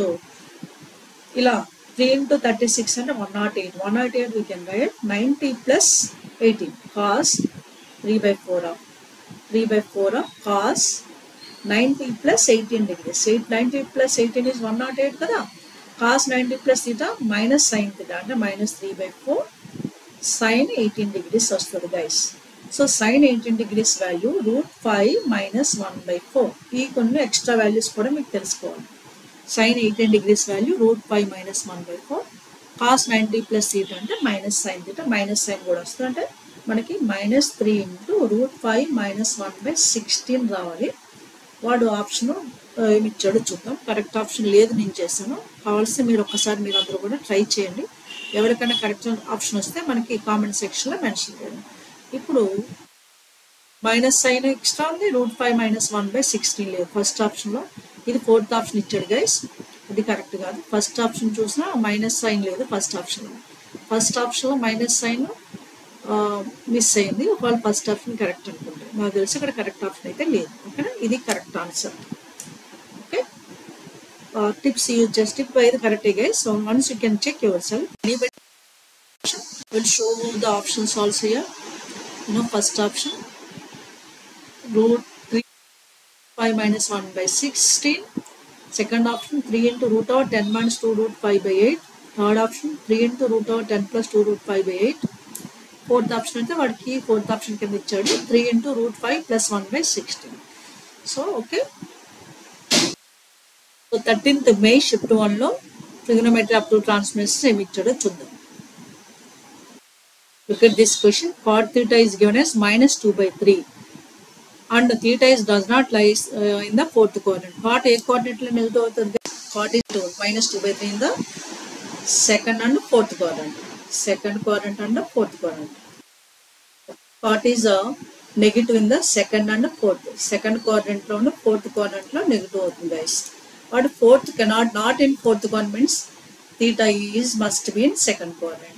ఇలా త్రీ ఇంటూ థర్టీ సిక్స్ అంటే one nought eight one nought eight we can write ninety plus eighteen cos three by four of three by four of cos ninety plus eighteen degrees eight ninety plus eighteen is one nought eight కదా cos ninety plus theta minus sine theta అంటే minus three by four sine eighteen degrees వస్తుంది guys so sine eighteen degrees value root five minus one by four ఈ కొన్ని ఎక్స్ట్రా వాల్యూస్ కూడా మీకు తెలుసుకోవాలి sine eighteen degrees value root five minus one by four cos ninety plus theta అంటే minus sine theta minus sine కూడా వస్తుంది అంటే మనకి minus three into root five minus one by sixteen రావాలి వాడు ఆప్షన్ ఏమి ఇచ్చాడో చూద్దాం కరెక్ట్ ఆప్షన్ లేదు నేను చేశాను కావాల్సి మీరు ఒక్కసారి మీరు అందరూ కూడా ట్రై చేయండి ఎవరికైనా కరెక్ట్ ఆప్షన్ వస్తే మనకి కామెంట్ సెక్షన్లో మెన్షన్ చేయండి ఇప్పుడు మైనస్ సైన్ ఎక్స్ట్రా ఉంది root five minus one by sixteen లేదు ఫస్ట్ ఆప్షన్లో ఇది ఫోర్త్ ఆప్షన్ ఇచ్చాడు గైస్ ఇది కరెక్ట్ కాదు ఫస్ట్ ఆప్షన్ చూసినా మైనస్ సైన్ లేదు ఫస్ట్ ఆప్షన్లో ఫస్ట్ ఆప్షన్లో మైనస్ సైన్ మిస్ అయింది ఒకవేళ ఫస్ట్ ఆప్షన్ కరెక్ట్ అనుకుంటే నాకు తెలిసి ఇక్కడ కరెక్ట్ ఆప్షన్ అయితే లేదు ఓకేనా ఇది correct answer okay tips use just tip ఇది correct guys so once you can check your self anybody will show the options also here you know first option root 3 5 minus 1 by 16 second option 3 into root over 10 minus 2 root 5 by 8 third option 3 into root over 10 plus 2 root 5 by 8 fourth option అయితే వాడికి ఫోర్త్ ఆప్షన్ కింద ఇచ్చాడు three into root five plus one by sixteen so okay so thirteenth May shift వన్లో ట్రిగనోమెట్రీ అప్ టు ట్రాన్స్మిషన్ ఏమి ఇచ్చాడో చూద్దాం Look at this question. Cot theta is given as minus 2 by 3 and theta is does not lies uh, in the fourth quadrant. Cot a quadrant లో negative అవుతుంది cot is 2 minus 2 by 3 in the second and fourth quadrant. Second quadrant and the fourth quadrant. Cot is a negative in the second and fourth. Second quadrant లో ఉన్న fourth quadrant లో negative అవుతుంది guys. But fourth cannot not in fourth quadrant means theta is must be in second quadrant.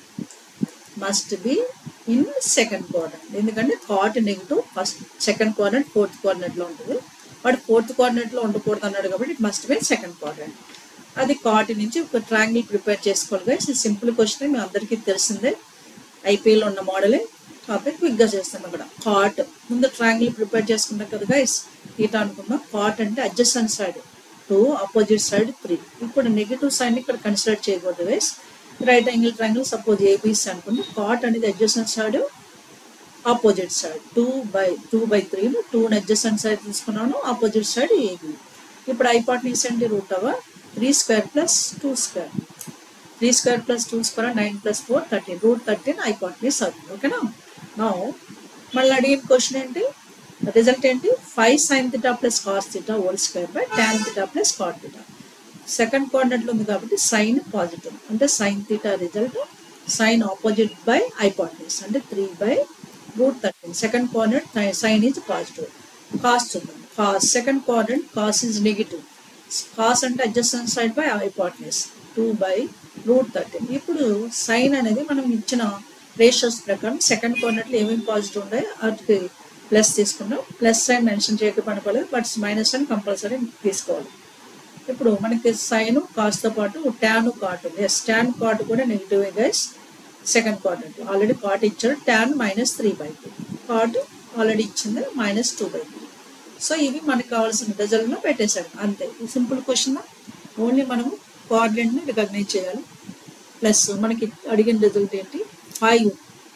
Must be in second quadrant ఎందుకంటే థాట్ negative first second quadrant fourth క్వార్నర్లో ఉంటుంది వాడు ఫోర్త్ క్వార్నర్లో ఉండకూడదు అన్నాడు కాబట్టి it must be second quadrant అది కాట్ నుంచి ఒక ట్రాంగిల్ ప్రిపేర్ చేసుకోవాలి గైస్ ఇది సింపుల్ క్వశ్చన్ మీ అందరికీ తెలిసిందే ఐపీఎల్ ఉన్న మోడలే కాబట్టి క్విక్గా చేస్తాం అక్కడ కాట్ ముందు ట్రాంగిల్ ప్రిపేర్ చేసుకుంటాం కదా గైస్ ఈట అనుకుందాం కాట్ అంటే adjacent side two opposite side three ఇప్పుడు నెగిటివ్ సైడ్ ఇక్కడ కన్సిడర్ చేయకూడదు guys right angle triangle suppose ABC అనుకుంటే కాట్ అనేది adjacent side opposite side two by two by three two adjacent side తీసుకున్నాను ఆపోజిట్ సైడ్ ఏబీ ఇప్పుడు ఐపార్ట్నీస్ ఏంటి root over three square plus two square three square plus two square nine plus four thirteen root thirteen hypotenuse అవుతుంది ఓకేనా నా మళ్ళీ అడిగిన క్వశ్చన్ ఏంటి రిజల్ట్ ఏంటి five sine theta plus cos theta whole square by tan theta plus cot theta second కోఆర్డినేట్లో ఉంది కాబట్టి సైన్ పాజిటివ్ అంటే sine theta result sine opposite by hypotenuse అంటే three by root thirteen second coordinate sine is positive cos చూద్దాం cos second coordinate cos is negative cos అంటే adjacent side by hypotenuse two by root thirteen ఇప్పుడు సైన్ అనేది మనం ఇచ్చిన రేషియోస్ ప్రకారం సెకండ్ కోఆర్డినేట్లో ఏమేమి పాజిటివ్ ఉన్నాయో వాటికి ప్లస్ తీసుకున్నాం ప్లస్ సైన్ మెన్షన్ చేయకపోలేదు బట్ మైనస్ సైన్ కంపల్సరీ తీసుకోవాలి ఇప్పుడు మనకి సైన్ కాస్తో పాటు ట్యాన్ కాట్ ఉంది ఎస్ ట్యాన్ కాట్ కూడా negative guys second quarter already cot ఇచ్చాడు tan minus three by two cot already ఇచ్చింది minus two by two so ఇవి మనకు కావాల్సిన రిజల్ట్లో పెట్టేశాడు అంతే సింపుల్ క్వశ్చన్ ఓన్లీ మనము కోఆర్డినేట్ని రికగ్నైజ్ చేయాలి ప్లస్ మనకి అడిగిన రిజల్ట్ ఏంటి five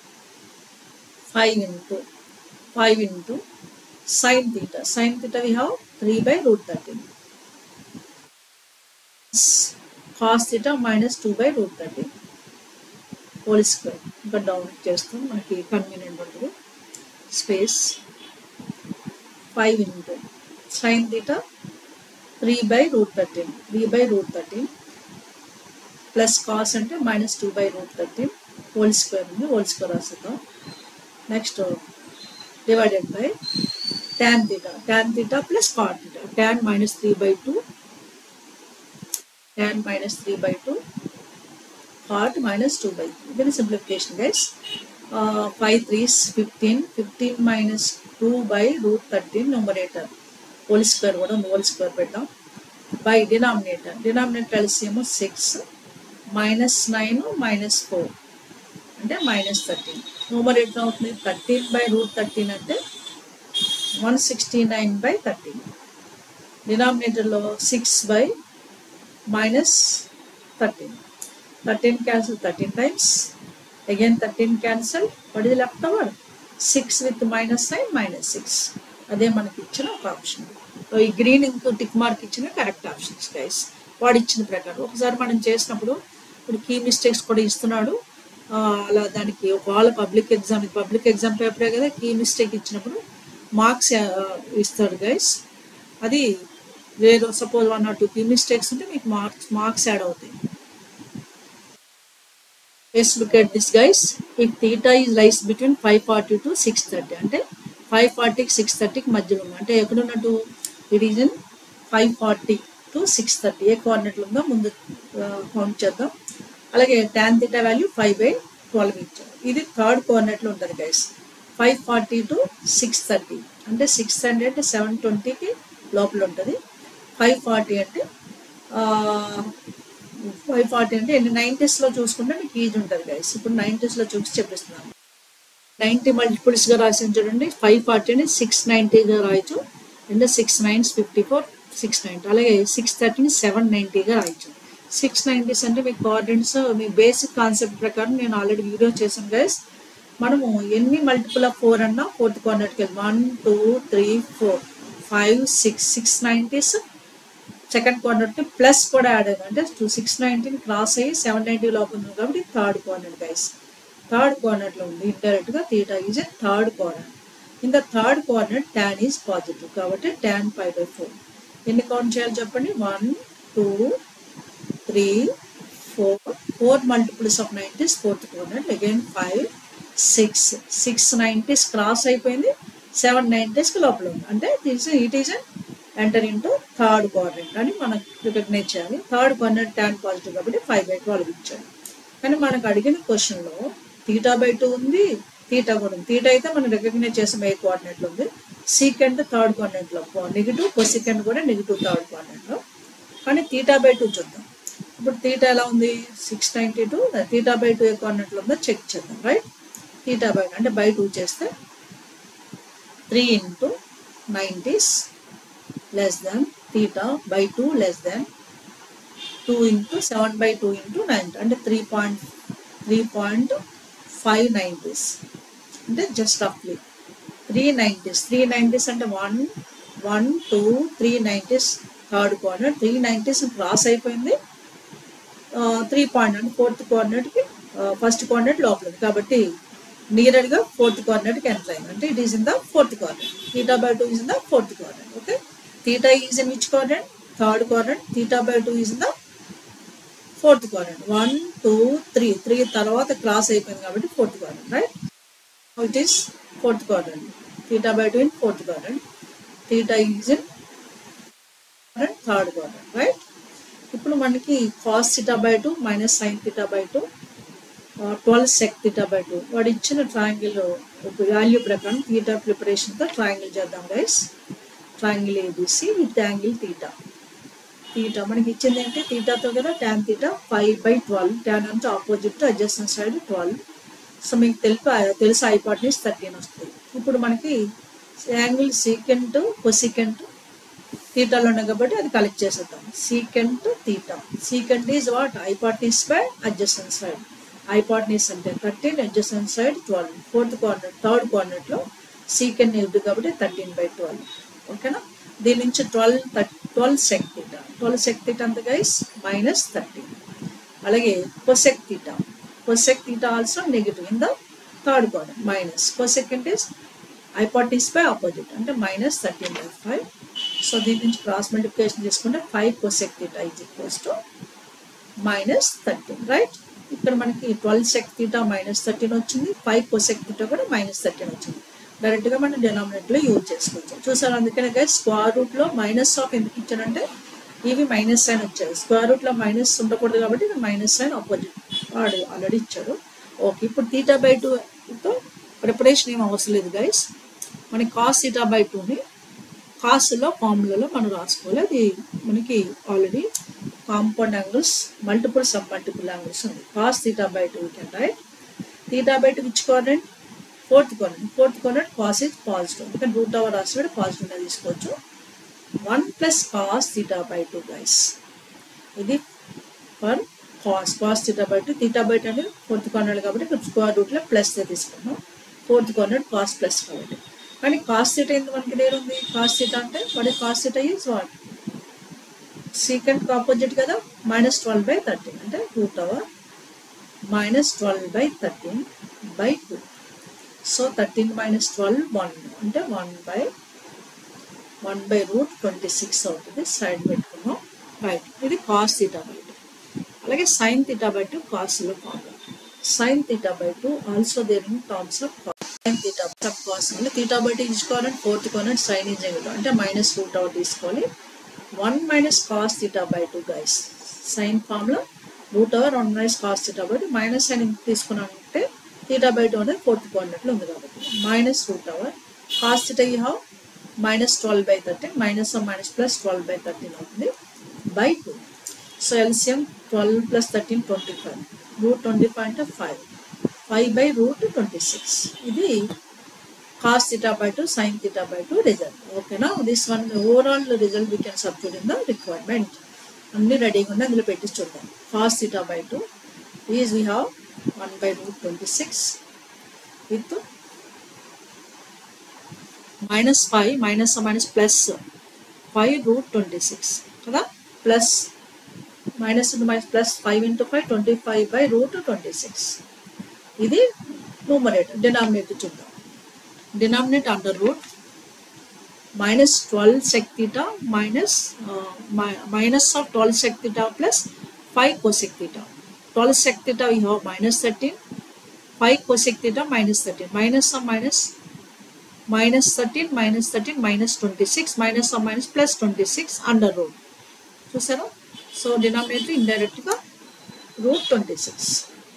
five into five into sine theta sine theta we have three by root thirteen cos theta minus two by root thirteen whole square ఇంకా డౌన్ చేస్తాం మనకి కన్వీనియంట్ ఉంటుంది space five into sine theta three by root thirteen three by root thirteen plus cos అంటే minus two by root thirteen whole square ఉంది హోల్ స్క్వేర్ రాసేద్దాం next divided by tan theta tan theta plus cot theta tan minus 3 by 2 tan minus 3 by 2 cot minus 2 by 3 then simplification guys uh, 5 3 is 15 15 minus 2 by root 13 numerator whole square కూడా whole square పెడదాం by denominator denominator LCM 6 minus 9 minus 4 అంటే మైనస్ థర్టీన్ న్యూమరేటర్ అవుతుంది థర్టీన్ బై రూట్ థర్టీన్ అంటే one sixty nine by thirteen డినామినేటర్లో six by minus thirteen thirteen cancel thirteen times again thirteen cancel వడ్ ఇది left over six with minus sine minus six అదే మనకి ఇచ్చిన ఒక ఆప్షన్ ఈ గ్రీన్ ఇంకో టిక్ మార్క్ ఇచ్చిన కరెక్ట్ ఆప్షన్స్ గైస్ వాడు ఇచ్చిన ప్రకారం ఒకసారి మనం చేసినప్పుడు ఇప్పుడు కీ మిస్టేక్స్ కూడా ఇస్తున్నాడు ఆ, అలా దానికి ఒకవేళ పబ్లిక్ ఎగ్జామ్ పబ్లిక్ ఎగ్జామ్ పేపరే కదా కీ మిస్టేక్ ఇచ్చినప్పుడు మార్క్స్ ఇస్తాడు గైస్ అది వేరే suppose one or two key mistakes ఉంటే మీకు మార్క్స్ మార్క్స్ యాడ్ అవుతాయి Let's look at this guys. If theta is lies between 540 to 630 అంటే 540 కి 630 కి మధ్యలో ఉంది అంటే ఎక్కడ ఉన్నట్టు ఇట్ ఈజ్ ఇన్ 540 టు 630 ఏ కోఆర్డినేట్లు ఉందో ముందు కౌంట్ చేద్దాం అలాగే tan theta వాల్యూ 5 బై 12 ఇచ్చారు ఇది థర్డ్ కోఆర్డినేట్లో ఉంటుంది గైస్ 540 టు 630 అంటే 600 అంటే 720కి లోపల ఉంటుంది 540 అంటే ఫైవ్ ఫార్టీ అంటే ఎన్ని నైంటీస్లో చూసుకుంటే మీకు ఈజీ ఉంటుంది గైస్ ఇప్పుడు నైంటీస్లో చూసి చెప్పిస్తున్నాను నైంటీ మల్టిపుల్స్గా రాసాను చూడండి ఫైవ్ ఫార్టీ అని సిక్స్ నైంటీగా రాయొచ్చు and six nines fifty four six ninety అలాగే సిక్స్ థర్టీని సెవెన్ నైంటీగా రాయొచ్చు సిక్స్ నైంటీస్ అంటే మీ కోఆర్డినేట్స్ మీ బేసిక్ కాన్సెప్ట్ ప్రకారం నేను ఆల్రెడీ వీడియో చేశాను గైస్ మనము ఎన్ని మల్టిపుల్ ఆఫ్ ఫోర్ అన్నా ఫోర్త్ కోఆర్డినేట్కి వెళ్ళి one two three four five six six nineties second coordinate plus కూడా యాడ్ అయింది అంటే టూ సిక్స్ నైన్టీన్ క్రాస్ అయ్యి సెవెన్ నైన్టీ లోపల ఉంది కాబట్టి థర్డ్ కోఆర్డినేట్ గైస్ థర్డ్ కోఆర్డినేట్లో ఉంది ఇండైరెక్ట్ గా theta is a third coordinate in the third coordinate tan is positive కాబట్టి ట్యాన్ ఫైవ్ బై ఫోర్ ఎన్ని కౌంట్ చేయాలి చెప్పండి one two three four four multiples of nineties fourth coordinate again five six six nineties cross అయిపోయింది సెవెన్ నైంటీస్కి లోపల ఉంది అంటే it is enter into third coordinate అని మనం రికగ్నైజ్ చేయాలి థర్డ్ కోఆర్డినేట్ ట్యాన్ పాజిటివ్ కాబట్టి ఫైవ్ బై ట్వెల్వ్ ఇచ్చాడు కానీ మనకు అడిగిన క్వశ్చన్లో తీటా బై టూ ఉంది తీటా కూడా ఉంది తీటా అయితే మనం రికగ్నైజ్ చేసాం ఏ కోఆర్డినేట్లో ఉంది సీకెండ్ థర్డ్ కోఆర్డినేట్లో నెగిటివ్ కొసికెండ్ కూడా నెగిటివ్ థర్డ్ కోఆర్డినేట్లో కానీ తీటా బై టూ చూద్దాం ఇప్పుడు తీటా ఎలా ఉంది six ninety two theta by two ఏ కోఆర్డినేట్లో ఉందో చెక్ చేద్దాం రైట్ తీటా బై అంటే బై టూ చేస్తే three into nineties less than theta by 2 less than 2 into 7 by 2 into 9 అంటే 3.3.5 నైంటీస్ అంటే జస్ట్ రఫ్లీ త్రీ నైంటీస్ త్రీ నైంటీస్ అంటే one one two three nineties third coordinate three nineties cross అయిపోయింది త్రీ పాయింట్ అంటే ఫోర్త్ కోఆర్డినేట్కి ఫస్ట్ కోఆర్డినేట్ లోపల ఉంది కాబట్టి నియర్గా ఫోర్త్ కోఆర్డినేట్కి ఎంటర్ అయింది అంటే it is in the fourth coordinate theta by two is in the fourth coordinate okay theta is in which quadrant? Third quadrant. Theta by 2 is in the fourth quadrant. 1, 2, 3. 3 తర్వాత క్రాస్ అయిపోయింది కాబట్టి fourth quadrant right it is fourth quadrant theta by two in fourth quadrant theta is in third quadrant right ఇప్పుడు మనకి cos theta by two minus sine theta by two twelve sec theta by two వాడు ఇచ్చిన ట్రయాంగిల్ వాల్యూ ప్రకారం థీటా ప్రిపరేషన్తో ట్రయాంగిల్ చేద్దాం guys triangle ABC with angle theta theta మనకి ఇచ్చింది ఏంటి తీటాతో కదా tan theta five by twelve tan అంటే opposite adjacent side twelve so మీకు తెలుపు తెలుసు ఐపార్ట్నీస్ థర్టీన్ వస్తుంది ఇప్పుడు మనకి యాంగిల్ సీకెంట్ కొసికెంట్ తీటాలో ఉన్నాయి కాబట్టి అది కలెక్ట్ చేసేద్దాం secant theta secant is what hypotenuse by adjacent side hypotenuse అంటే thirteen adjacent side twelve fourth coordinate third కోఆర్డినేట్లో సీకెంట్ ఇవ్వదు కాబట్టి థర్టీన్ బై ట్వెల్వ్ ఓకేనా దీని నుంచి twelve twelve sec theta twelve sec theta అంత గైస్ మైనస్ థర్టీన్ అలాగే cosec theta cosec theta also negative in the third quarter minus cosec అంటే ఐపార్టీస్ బై ఆపోజిట్ అంటే minus thirteen by five so దీని నుంచి క్రాస్ మల్టిప్లికేషన్ చేసుకుంటే five cosec theta is equals to minus thirteen right ఇక్కడ మనకి twelve sec theta minus thirteen వచ్చింది ఫైవ్ కొసెక్ థీటా కూడా మైనస్ థర్టీన్ వచ్చింది డైరెక్ట్గా మనం డినామినేట్లో యూజ్ చేసుకోవచ్చు చూసారు అందుకనే గైస్ స్క్వేర్ రూట్లో మైనస్ ఆఫ్ ఎందుకు ఇచ్చానంటే ఇవి మైనస్ సైన్ వచ్చాయి స్క్వేర్ రూట్లో మైనస్ ఉండకూడదు కాబట్టి మైనస్ సైన్ ఆపోజిట్ వాడు ఆల్రెడీ ఇచ్చాడు ఓకే ఇప్పుడు థీటా బై టూతో ప్రిపరేషన్ ఏం అవసరం లేదు గైస్ మనకి కాస్ థీటా బై టూని కాస్ట్లో ఫార్ములాలో మనం రాసుకోవాలి అది మనకి already compound angles multiple sub multiple angles ఉంది cos theta by two can write theta by two which coordinate fourth coordinate fourth coordinate cos is positive అందుకని రూట్ అవర్ రాసి పాజిటివ్ తీసుకోవచ్చు one plus cos theta by two guys ఇది for cos cos theta by two theta by two అనేది ఫోర్త్ కార్నర్ కాబట్టి ఇక్కడ స్క్వేర్ రూట్లో ప్లస్ తీసుకున్నాం ఫోర్త్ కార్నర్ కాస్ ప్లస్ కాబట్టి కానీ కాస్ థీటా ఎందుకు మనకి దగ్గర ఉంది కాస్ థీటా అంటే వాడి cos theta is what secant opposite కదా మైనస్ ట్వెల్వ్ బై థర్టీన్ అంటే root over minus twelve by thirteen by two so thirteen minus twelve one అంటే one by one by root twenty six అవుతుంది సైడ్ పెట్టుకున్నాం రైట్ ఇది కాస్ థీటా బై టూ అలాగే సైన్ థీటా బై టూ కాస్లో formula sine theta by two also there in terms of sine theta sub cos అంటే థీటా బై టూ తీసుకోవాలంటే ఫోర్త్ కోనట్ సైన్ ఈజ్ అంటే మైనస్ రూట్ అవుట్ తీసుకోవాలి one minus cos theta by two guys sine formula root over one minus cos theta by two minus sine ఎందుకు తీసుకున్నానంటే థీటా బై టూ అనేది ఫోర్త్ కోఆర్డినేట్లో ఉంది కాబట్టి minus root over cos theta you have minus twelve by thirteen minus minus plus twelve by thirteen అవుతుంది by two so LCM twelve plus thirteen twenty five root twenty five అంటే five five by root twenty six ఇది cos theta by two sine theta by two result ఓకేనా this one overall result we can substitute in the requirement అన్ని రెడీగా ఉంది అందులో పెట్టి చూద్దాం cos theta by two is we have one by root twenty six with minus five minus minus plus five root twenty six కదా plus minus into minus plus five into five twenty five by root twenty six ఇది న్యూమరేటర్ డినామినేటర్ చూద్దాం denominate under root minus twelve sec theta minus minus of twelve sec theta plus five cosec theta twelve sec theta we have minus thirteen five cosec theta minus thirteen minus of minus minus thirteen minus thirteen minus twenty six minus of minus plus twenty six under root చూసారా సో డినామినేటర్ ఇండైరెక్ట్గా root twenty six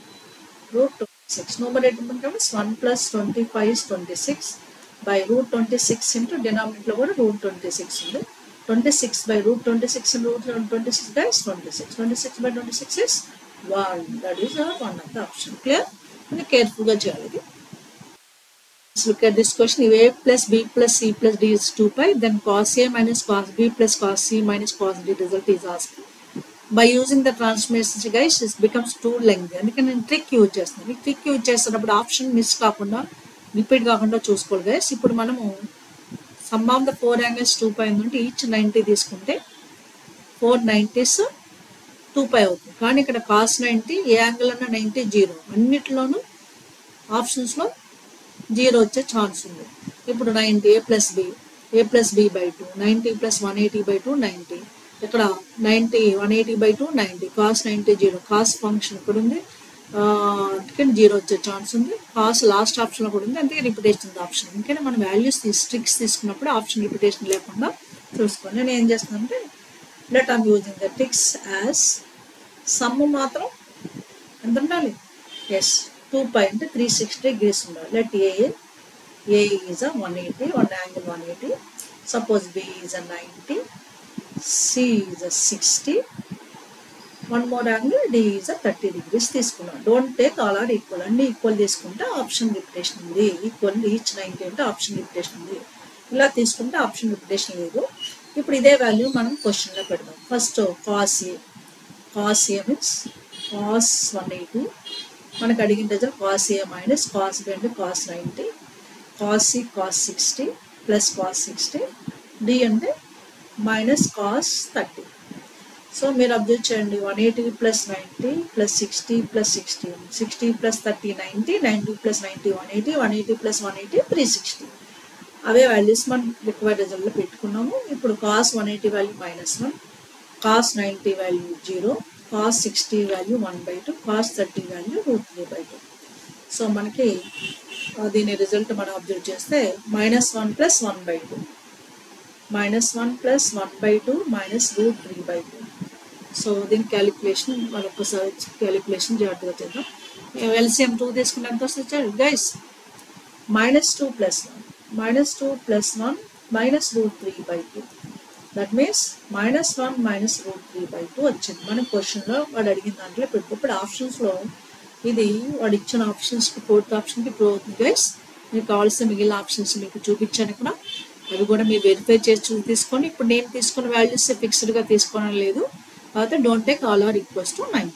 root twenty six numerator becomes one plus twenty five is twenty six by root twenty six into డినామినేట్లో కూడా రూట్ ట్వంటీ సిక్స్ ఉంది twenty six by root twenty six root twenty six guys twenty six twenty six by twenty six is one that is one of the option clear ఇది కేర్ఫుల్గా చేయాలి ఇది Let's look at this question. If a plus b plus c plus d is 2 pi, then cos a minus cos b plus cos c minus cos d result is asked. By using the transformation, guys, it becomes too lengthy. అందుకని నేను ట్రిక్ యూజ్ చేస్తాను ఈ ట్రిక్ యూజ్ చేస్తున్నప్పుడు ఆప్షన్ మిస్ కాకుండా రిపీట్ కాకుండా చూసుకోవాలి గైస్ ఇప్పుడు మనము sum of the four angles two pi ఉందంటే ఈచ్ నైంటీ తీసుకుంటే ఫోర్ నైంటీస్ టూ పై అవుతుంది కానీ ఇక్కడ కాస్ నైంటీ ఏ యాంగిల్ అన్న నైంటీ జీరో అన్నిటిలోనూ ఆప్షన్స్లో జీరో వచ్చే ఛాన్స్ ఉంది ఇప్పుడు ninety A plus B A plus B by two ninety plus one eighty by two ninety ఇక్కడ ninety one eighty by two ninety cos ninety zero cos function ఇక్కడ ఉంది అందుకని జీరో వచ్చే ఛాన్స్ ఉంది కాస్ లాస్ట్ ఆప్షన్లో కూడా ఉంది అందుకే రిపిటేషన్ ఉంది ఆప్షన్ ఎందుకంటే మనం వాల్యూస్ తీసి ట్రిక్స్ తీసుకున్నప్పుడు ఆప్షన్ రిపిటేషన్ లేకుండా చూసుకోండి నేను ఏం చేస్తానంటే let I'm using the tricks as sum మాత్రం ఎంత ఉండాలి ఎస్ టూ పై అంటే త్రీ సిక్స్టీ డిగ్రీస్ ఉండాలి let A A is a one eighty one angle one eighty suppose B is a ninety C is a sixty one more angle D is a thirty degrees తీసుకున్నాం don't take all are equal అన్ని ఈక్వల్ తీసుకుంటే ఆప్షన్ రిపిటేషన్ ఉంది ఈక్వల్ ఈచ్ నైంటీ అంటే ఆప్షన్ రిపిటేషన్ ఉంది ఇలా తీసుకుంటే ఆప్షన్ రిపిటేషన్ లేదు ఇప్పుడు ఇదే వాల్యూ మనం క్వశ్చన్లో పెడదాం first cos A cos A means cos one eighty మనకు అడిగిన రిజల్ట్ కాస్ ఏ మైనస్ కాస్ బి అంటే cos ninety cos C cos sixty plus cos sixty D అంటే మైనస్ కాస్ థర్టీ సో మీరు అబ్జర్వ్ చేయండి one eighty plus ninety plus sixty plus sixty sixty plus thirty ninety ninety plus ninety one eighty one eighty plus one eighty three sixty అవే వాల్యూస్ మనం రిక్వైర్డ్ రిజల్ట్లో పెట్టుకున్నాము ఇప్పుడు cos one eighty value minus one cos ninety value zero cos sixty value one by two cos thirty value root three by two so మనకి ఆ, దీని రిజల్ట్ మనం అబ్జర్వ్ చేస్తే minus one plus one by two minus one plus one by two minus root three by two so దీని క్యాలిక్యులేషన్ మనం ఒకసారి క్యాలిక్యులేషన్ జాగ్రత్తగా చేద్దాం ఎల్సిఎం టూ తీసుకుంటే ఎంత వస్తుంది guys minus two plus one minus two plus one minus root three by two that means minus one minus root three by two వచ్చింది మన క్వశ్చన్లో వాడు అడిగిన దాంట్లో పెట్టు ఇప్పుడు ఆప్షన్స్లో ఇది వాడు ఇచ్చిన ఆప్షన్స్కి ఫోర్త్ ఆప్షన్కి ఇప్పుడు అవుతుంది గైస్ మీకు కావాల్సిన మిగిలిన ఆప్షన్స్ మీకు చూపించాను ఇక్కడ అవి కూడా మీరు వెరిఫై చేసి చూసి తీసుకోండి ఇప్పుడు నేను తీసుకున్న వాల్యూస్ ఫిక్స్డ్గా తీసుకోవడం లేదు తర్వాత don't take all r equals to nine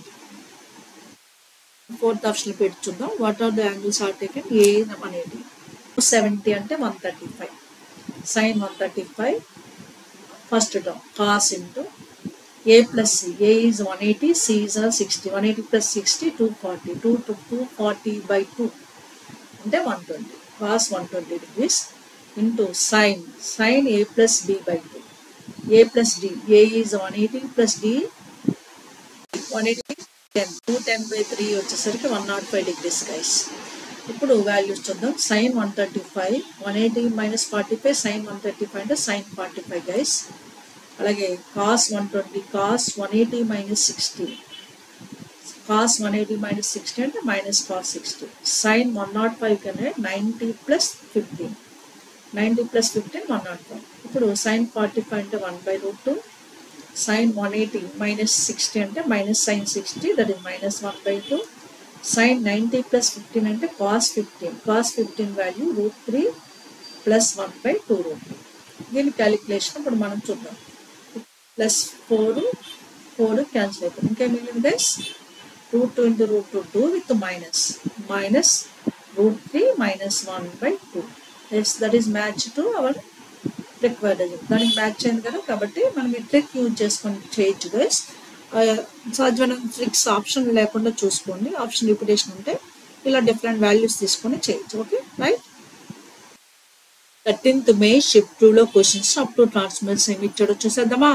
fourth option పెట్టి చూద్దాం what are the angles are taken A one eighty seventy అంటే one thirty five sine one thirty five first term cos into A plus C A is one eighty C is sixty one eighty plus sixty two forty two two two forty by two అంటే one twenty cos one twenty degrees into sine sine A plus B by two A plus D A is one eighty plus D one eighty ten two ten by three వచ్చేసరికి one nought five degrees guys ఇప్పుడు వాల్యూస్ చూద్దాం sine one thirty five one eighty minus forty five sine one thirty five అంటే సైన్ ఫార్టీ ఫైవ్ గైస్ అలాగే cos one twenty cos one eighty minus sixty cos one eighty minus sixty అంటే minus cos sixty sine one nought five కనే ninety plus fifteen ninety plus fifteen one nought five ఇప్పుడు సైన్ ఫార్టీ ఫైవ్ అంటే one by root two sine one eighty minus sixty అంటే minus sine sixty that is minus one by two sine ninety plus fifteen అంటే cos fifteen cos fifteen value root three plus one by two root దీని క్యాలిక్యులేషన్ ఇప్పుడు మనం చూద్దాం ప్లస్ ఫోర్ ఫోర్ క్యాన్సిల్ అయిపోయింది ఇంకా మిగిలింది guys root two into root two two with minus minus root three minus one by two yes that is match to our required దానికి మ్యాచ్ అయింది కదా కాబట్టి మనం ఈ ట్రిక్ యూజ్ చేసుకొని చేయొచ్చు గైస్ సాధ్యమైన ట్రిక్స్ ఆప్షన్ లేకుండా చూసుకోండి ఆప్షన్ రిపిటేషన్ ఉంటే ఇలా డిఫరెంట్ వాల్యూస్ తీసుకొని చేయొచ్చు ఓకే రైట్ థర్టీన్త్ మే షిఫ్ట్ టూలో క్వశ్చన్స్ అప్ టు ట్రాన్స్మిట్స్ ఏమి ఇచ్చాడో చూసేద్దామా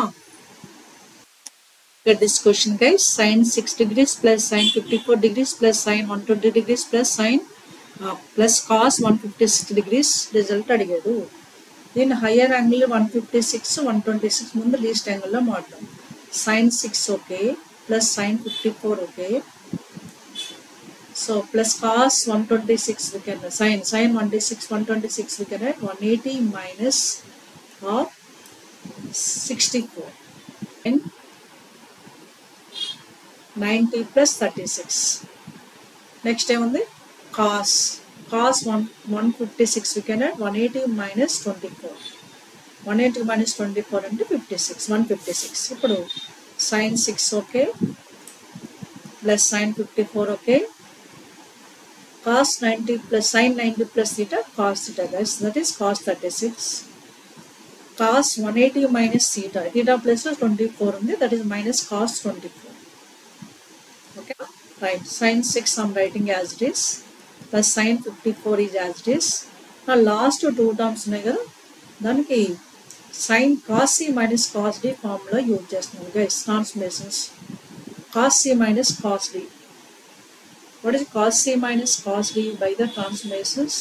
Get this question guys sin 6 degrees plus sin 54 degrees plus sin 120 degrees plus sin uh, plus cos 156 degrees result అడిగాడు దీని higher angle one fifty six one twenty six ముందు లీస్ట్ యాంగిల్లో మాట్లాడు sine six okay plus sine fifty four okay so plus cos one twenty six we can sine sine one six one twenty six we can write one eighty minus of sixty four and ninety plus thirty six next ఏముంది cos cos one one fifty six we can one eighty minus twenty four one eighty minus twenty four అంటే fifty six one fifty six ఇప్పుడు sine six okay plus sine fifty four okay cos ninety plus sine ninety plus theta cos theta guys that is cos thirty six cos one eighty minus theta theta plus twenty four ఉంది that is minus cos twenty four okay right sine 6 i'm writing as it is plus sine 54 is as it is now last two terms ఉన్నాయి కదా దానికి sine cos C minus cos D formula use చేస్తున్నాను guys translations cos C minus cos D what is cos C minus cos D by the translations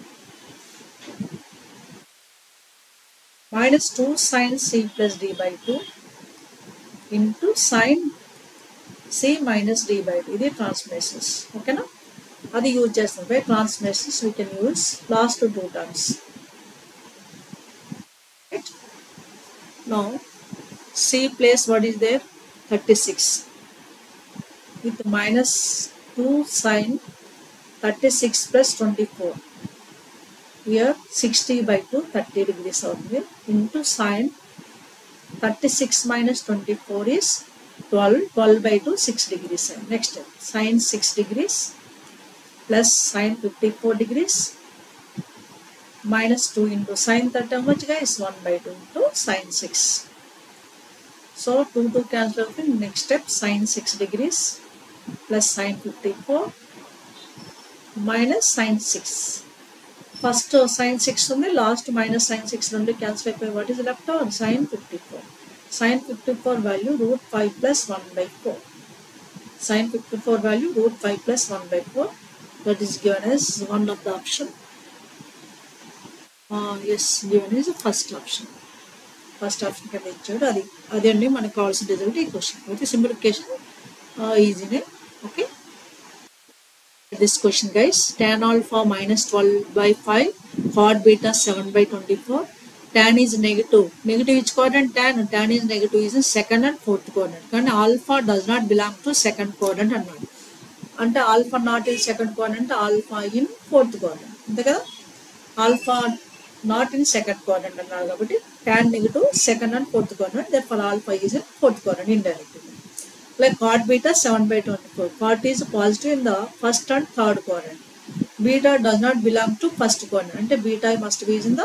minus two sine C plus D by two into sine C minus D by ఇది ట్రాన్స్లేషన్స్ ఓకేనా అది యూజ్ చేస్తాం by translations we can use last two terms no C place what is there thirty six with minus two sign thirty six plus twenty four year sixty by two thirty degrees అవుతుంది into sine thirty six minus twenty four is 12 12 by 2 6 degrees next sine 6 degrees plus sine 54 degrees minus 2 into sine that how much guys 1 by 2 into sine 6 so 2 to cancel out next step sine 6 degrees plus sine 54 minus sine 6 first sine six ఉంది లాస్ట్ మైనస్ సైన్ సిక్స్ రెండు క్యాన్సిల్ అయిపోయి what is left over sine fifty four sine fifty four value root five plus one by four sine fifty four value root five plus one by four that is given as one of the option as given is first option first option కింద ఇచ్చాడు అది అదే అండి మనకు కావాల్సిన రిజల్ట్ ఈ క్వశ్చన్ ఓకే సింప్లిఫికేషన్ ఈజీనే okay this question guys tan alpha minus 12 by 5 cot beta 7 by 24 tan is negative negative which quadrant tan tan is negative is in second and fourth quadrant కానీ alpha does not belong to second quadrant అన్నాడు అంటే alpha not in second quadrant alpha in fourth quadrant అంతే కదా alpha not in second quadrant అన్నారు కాబట్టి tan negative second and fourth quadrant therefore alpha is in fourth quadrant indirect like cot beta 7 by 24 cot is positive in the first and third quadrant beta does not belong to first quadrant అంటే beta must be in the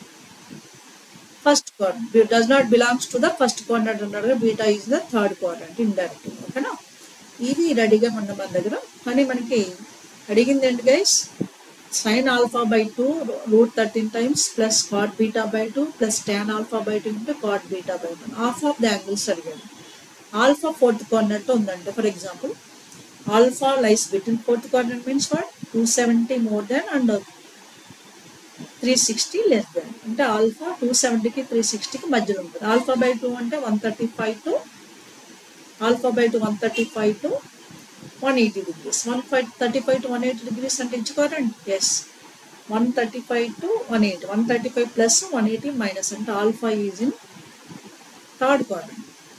first quadrant it does not belongs to the first quadrant అన్నాడు beta is the third quadrant indirect ఓకేనా ఇది రెడీగా ఉన్న మన దగ్గర కానీ మనకి అడిగింది ఏంటి guys sine alpha by two root thirteen times plus cot beta by two plus tan alpha by two into cot beta by two half of the angles అడిగాడు ఆల్ఫా ఫోర్త్ కార్నర్ ఉందంటే for example alpha lies between fourth corner means what two seventy more than and three sixty less than అంటే ఆల్ఫా టూ సెవెంటీకి త్రీ సిక్స్టీకి మధ్యలో ఉంటుంది ఆల్ఫా బై టూ అంటే one thirty five to alpha by two one thirty five to one eighty degrees one five thirty five to one eighty degrees అంటే ఇచ్చుకోరండి yes one thirty five to one eighty one thirty five plus one eighty minus అంటే alpha is in third quadrant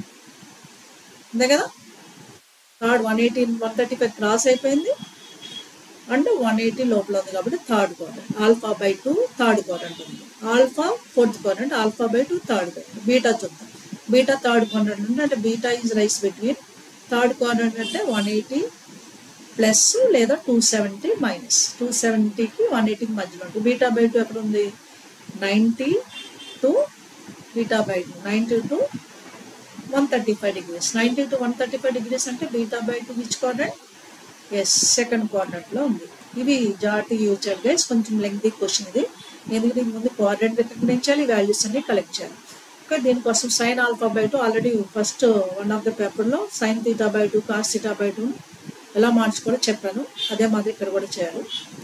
అంతే కదా third one eighty one thirty five cross అయిపోయింది అండ్ వన్ ఎయిటీ లోపల ఉంది కాబట్టి third quadrant alpha by two third quadrant ఉంది alpha fourth quadrant alpha by two third quadrant beta చూద్దాం బీటా థర్డ్ క్వాడ్రంట్ ఉంది అంటే beta is rise between third quadrant అంటే వన్ ఎయిటీ ప్లస్ లేదా టూ సెవెంటీ మైనస్ టూ సెవెంటీకి వన్ ఎయిటీకి మధ్యలో ఉంటుంది బీటా బై టూ ఎక్కడ ఉంది ninety to beta by two ninety to one thirty five degrees ninety to one thirty five degrees అంటే beta by two which quadrant yes second క్వాడ్రంట్లో ఉంది ఇది జాటి యూజ్ చేయాలి గైస్ కొంచెం లెంగ్తీ క్వశ్చన్ ఇది ఎందుకంటే దీని ముందు క్వాడ్రంట్ రికగ్నైజ్ చేయాలి వాల్యూస్ అన్ని కలెక్ట్ చేయాలి ఓకే దీనికోసం sine alpha by two already first one of the పేపర్లో sine theta by two cos theta by two ఎలా మార్చుకోవాలో చెప్పాను అదే మాదిరి ఇక్కడ కూడా చేయాలి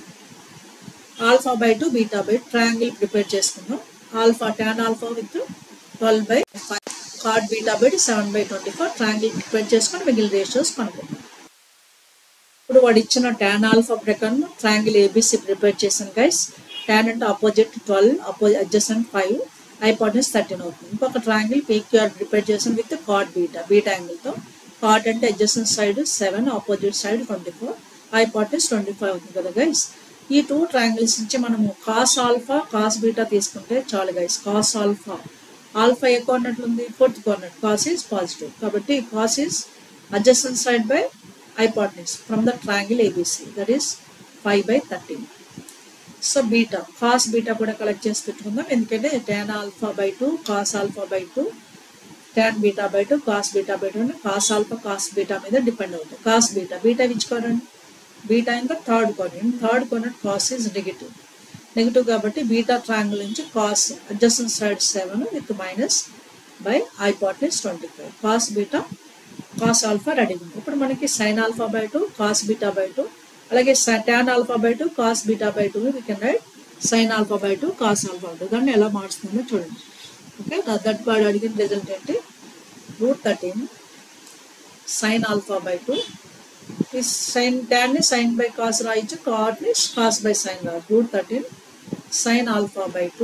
alpha by two beta by triangle prepare చేసుకుందాం alpha tan alpha with twelve by five cot beta by seven by twenty four triangle prepare చేసుకొని మిగిలిన రేషియోస్ కనుక్కుందాం ఇప్పుడు వాడు ఇచ్చిన టాన్ ఆల్ఫా ప్రకారం ట్రయాంగిల్ ఏబిసి ప్రిపేర్ చేశాను గైస్ టాన్ అంటే opposite twelve opposite adjacent five hypotenuse thirteen అవుతుంది ఇంకొక ట్రయాంగిల్ పీక్యూఆర్ ప్రిపేర్ చేసాను విత్ కార్డ్ బీటా బీటా యాంగిల్తో కార్డ్ అంటే adjacent side seven opposite side twenty four hypotenuse twenty five అవుతుంది కదా గైస్ ఈ టూ ట్రయాంగిల్స్ నుంచి మనము కాస్ ఆల్ఫా కాస్ బీటా తీసుకుంటే చాలు గైస్ కాస్ ఆల్ఫా ఆల్ఫా ఏ కోఆర్డినేట్ ఉంది fourth coordinate cos is positive కాబట్టి cos is adjacent side by hypotenuse from the triangle ABC that is 5 by 13 so beta cos beta కూడా కలెక్ట్ చేసి పెట్టుకుందాం ఎందుకంటే tan alpha by two cos alpha by two tan beta by two cos beta by two cos alpha cos beta మీద డిపెండ్ అవుతుంది cos beta beta which coordinate beta ఇంకా third coordinate third coordinate cos is negative negative కాబట్టి బీటా ట్రయాంగిల్ నుంచి cos adjacent side seven with minus by hypotenuse twenty five cos beta cos alpha ready ఉంది ఇప్పుడు మనకి sine alpha by two cos beta by two అలాగే tan alpha by two cos beta by two we can write sine alpha by two cos alpha by two దాన్ని ఎలా మార్చుతుందో చూడండి ఓకే దట్ వాడు అడిగిన రిజల్ట్ ఏంటి root thirteen sine alpha by two ఈ సైన్ ట్యాన్ని సైన్ బై కాస్ రాయొచ్చు కాట్ని కాస్ బై సైన్ రాయొచ్చు root thirteen sine alpha by two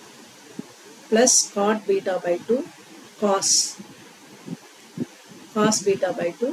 plus cot beta by two cos cos beta by 2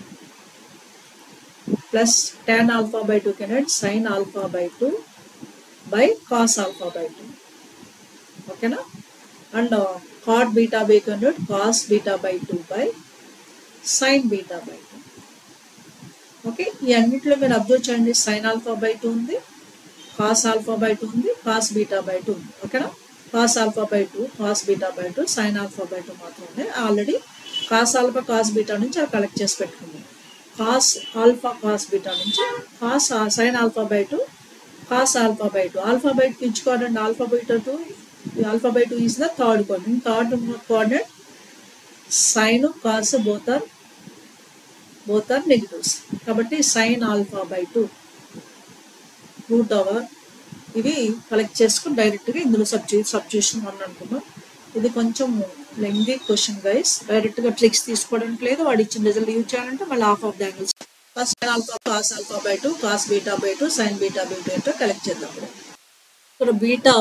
plus tan alpha by 2 can add sin alpha by 2 by cos alpha by 2 okay na and uh, cot beta by can add cos beta by 2 by sin beta by 2 okay ఈ అన్నింటిలో మీరు అబ్జర్వ్ చేయండి సైన్ ఆల్ఫా బై టూ ఉంది కాస్ ఆల్ఫా బై టూ ఉంది కాస్ బీటా బై టూ ఉంది ఓకేనా cos alpha by two cos beta by two sine alpha by two మాత్రం ఉంది already cos alpha cos beta నుంచి అవి కలెక్ట్ చేసి పెట్టుకుంది కాస్ ఆల్ఫా కాస్ బీటా నుంచి cos sine alpha by two cos alpha by 2 alpha by 2 which coordinate alpha by 2 the alpha by 2 is the third coordinate third coordinate sin cos both are both are negatives కాబట్టి sin alpha by 2 root over ఇవి కలెక్ట్ చేసుకుని డైరెక్ట్గా ఇందులో సబ్జీ సబ్జెక్షన్ వన్ అనుకున్నాం ఇది కొంచెం లెంగ్దీ క్వశ్చన్ గైస్ డైరెక్ట్గా ట్రిక్స్ తీసుకోవడానికి లేదు వాడు ఇచ్చిన రిజల్ట్ యూజ్ చేయాలంటే మళ్ళీ half of the angles first sine alpha cos alpha by two cos beta by two sine beta by two ఏంటో కలెక్ట్ చేద్దాం ఇప్పుడు ఇక్కడ బీటా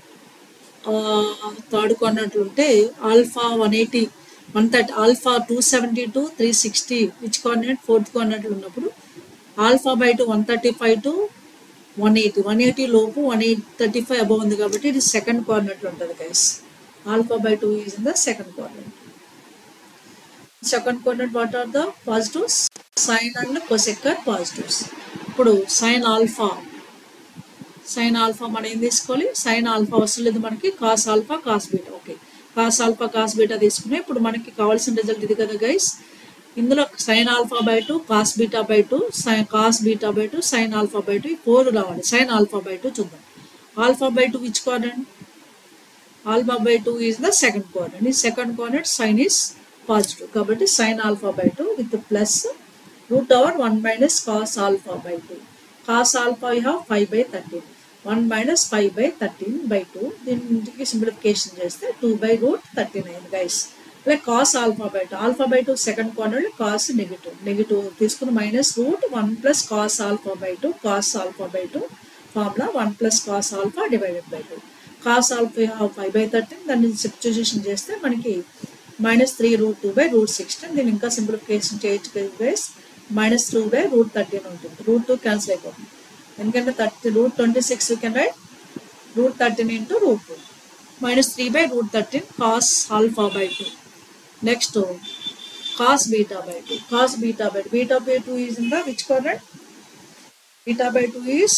థర్డ్ కొన్నట్లుంటే alpha one eighty one thirty alpha two seventy to three sixty which coordinate fourth కోఆర్డినేట్లు ఉన్నప్పుడు alpha by two one thirty five to one eighty one eighty లోపు one eight thirty five above ఉంది కాబట్టి ఇది సెకండ్ కోఆర్డినేట్ ఉంటుంది guys alpha by two is in the second coordinate second coordinate what are the positives sine and cosec positives ఇప్పుడు సైన్ ఆల్ఫా సైన్ ఆల్ఫా మనం ఏం తీసుకోవాలి సైన్ ఆల్ఫా అవసరం లేదు మనకి cos alpha cos beta okay cos alpha cos beta తీసుకుని ఇప్పుడు మనకి కావాల్సిన రిజల్ట్ ఇది కదా గైస్ ఇందులో sine alpha by two cos beta by two sine cos beta by two sine alpha by two four రావాలి సైన్ ఆల్ఫా బై టూ చూద్దాం alpha by two which coordinate alpha by two is the second coordinate ఈ second coordinate sine is positive కాబట్టి sine alpha by two with plus root over one minus cos alpha by two cos alpha you have five by thirteen one minus five by thirteen by two దీనికి సింప్లిఫికేషన్ చేస్తే టూ బై రూట్ థర్టీన్ అయింది guys like cos alpha by two alpha by two second corner cos negative negative తీసుకుని minus root one plus cos alpha by two cos alpha by two formula one plus cos alpha divided by two cos alpha five by thirteen దాన్ని సబ్స్టిట్యూషన్ చేస్తే మనకి minus three root two by root sixteen దీన్ని ఇంకా సింప్లిఫికేషన్ చేయొచ్చు guys minus two by root thirteen ఉంటుంది రూట్ టూ క్యాన్సిల్ అయిపోతుంది ఎందుకంటే thirty root twenty six can write root thirteen into root two minus three by root thirteen cos alpha by two next cos beta by two cos beta by two beta by two is in the which coordinate beta by two is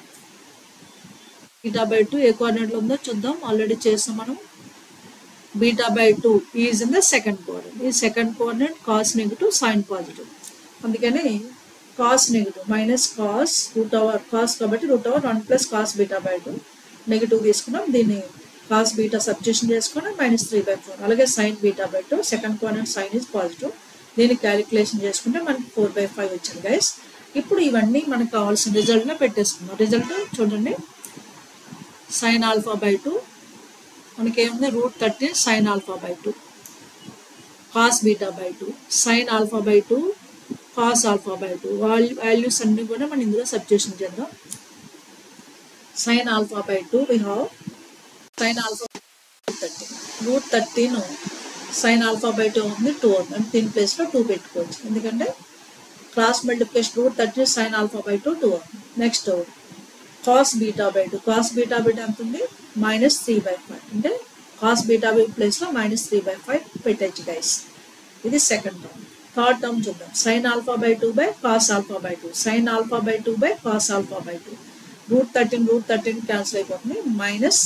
beta by two ఏ కోఆర్డినేట్లో ఉందో చూద్దాం ఆల్రెడీ చేస్తాం మనం beta by two is in the second coordinate ఈ second coordinate cos negative sine positive అందుకని cos negative minus cos root over cos కాబట్టి root over one plus cos beta by two negative తీసుకున్నాం దీన్ని కాస్ బీటా సబ్జెక్షన్ చేసుకుని మైనస్ త్రీ బై ఫోర్ అలాగే sine beta by two second coordinate sine is positive దీన్ని క్యాలిక్యులేషన్ చేసుకుంటే మనకి ఫోర్ బై ఫైవ్ వచ్చింది గైస్ ఇప్పుడు ఇవన్నీ మనకు కావాల్సిన రిజల్ట్లో పెట్టేసుకున్నాం రిజల్ట్ చూడండి సైన్ ఆల్ఫా బై టూ మనకి ఏముంది root thirteen sine alpha by two cos beta by two sine alpha by two cos alpha by two value values అన్ని కూడా మనం ఇందులో సబ్జెక్షన్ చేద్దాం sine alpha by two we have sine alpha thirteen root thirteen sine alpha by two ఉంది టూ ఉంది అంటే దీని ప్లేస్లో టూ పెట్టుకోవచ్చు ఎందుకంటే cross multiplication root thirty sine alpha by two two next cos beta by two cos beta by ఎంత ఉంది మైనస్ త్రీ బై ఫైవ్ అంటే కాస్ బీటా బై ప్లేస్లో మైనస్ త్రీ బై ఫైవ్ పెట్టచ్చు గైస్ ఇది సెకండ్ టర్మ్ థర్డ్ టర్మ్ చూద్దాం sine alpha by two by cos alpha by two sine alpha by two by cos alpha by two root thirteen root thirteen cancel అయిపోతుంది minus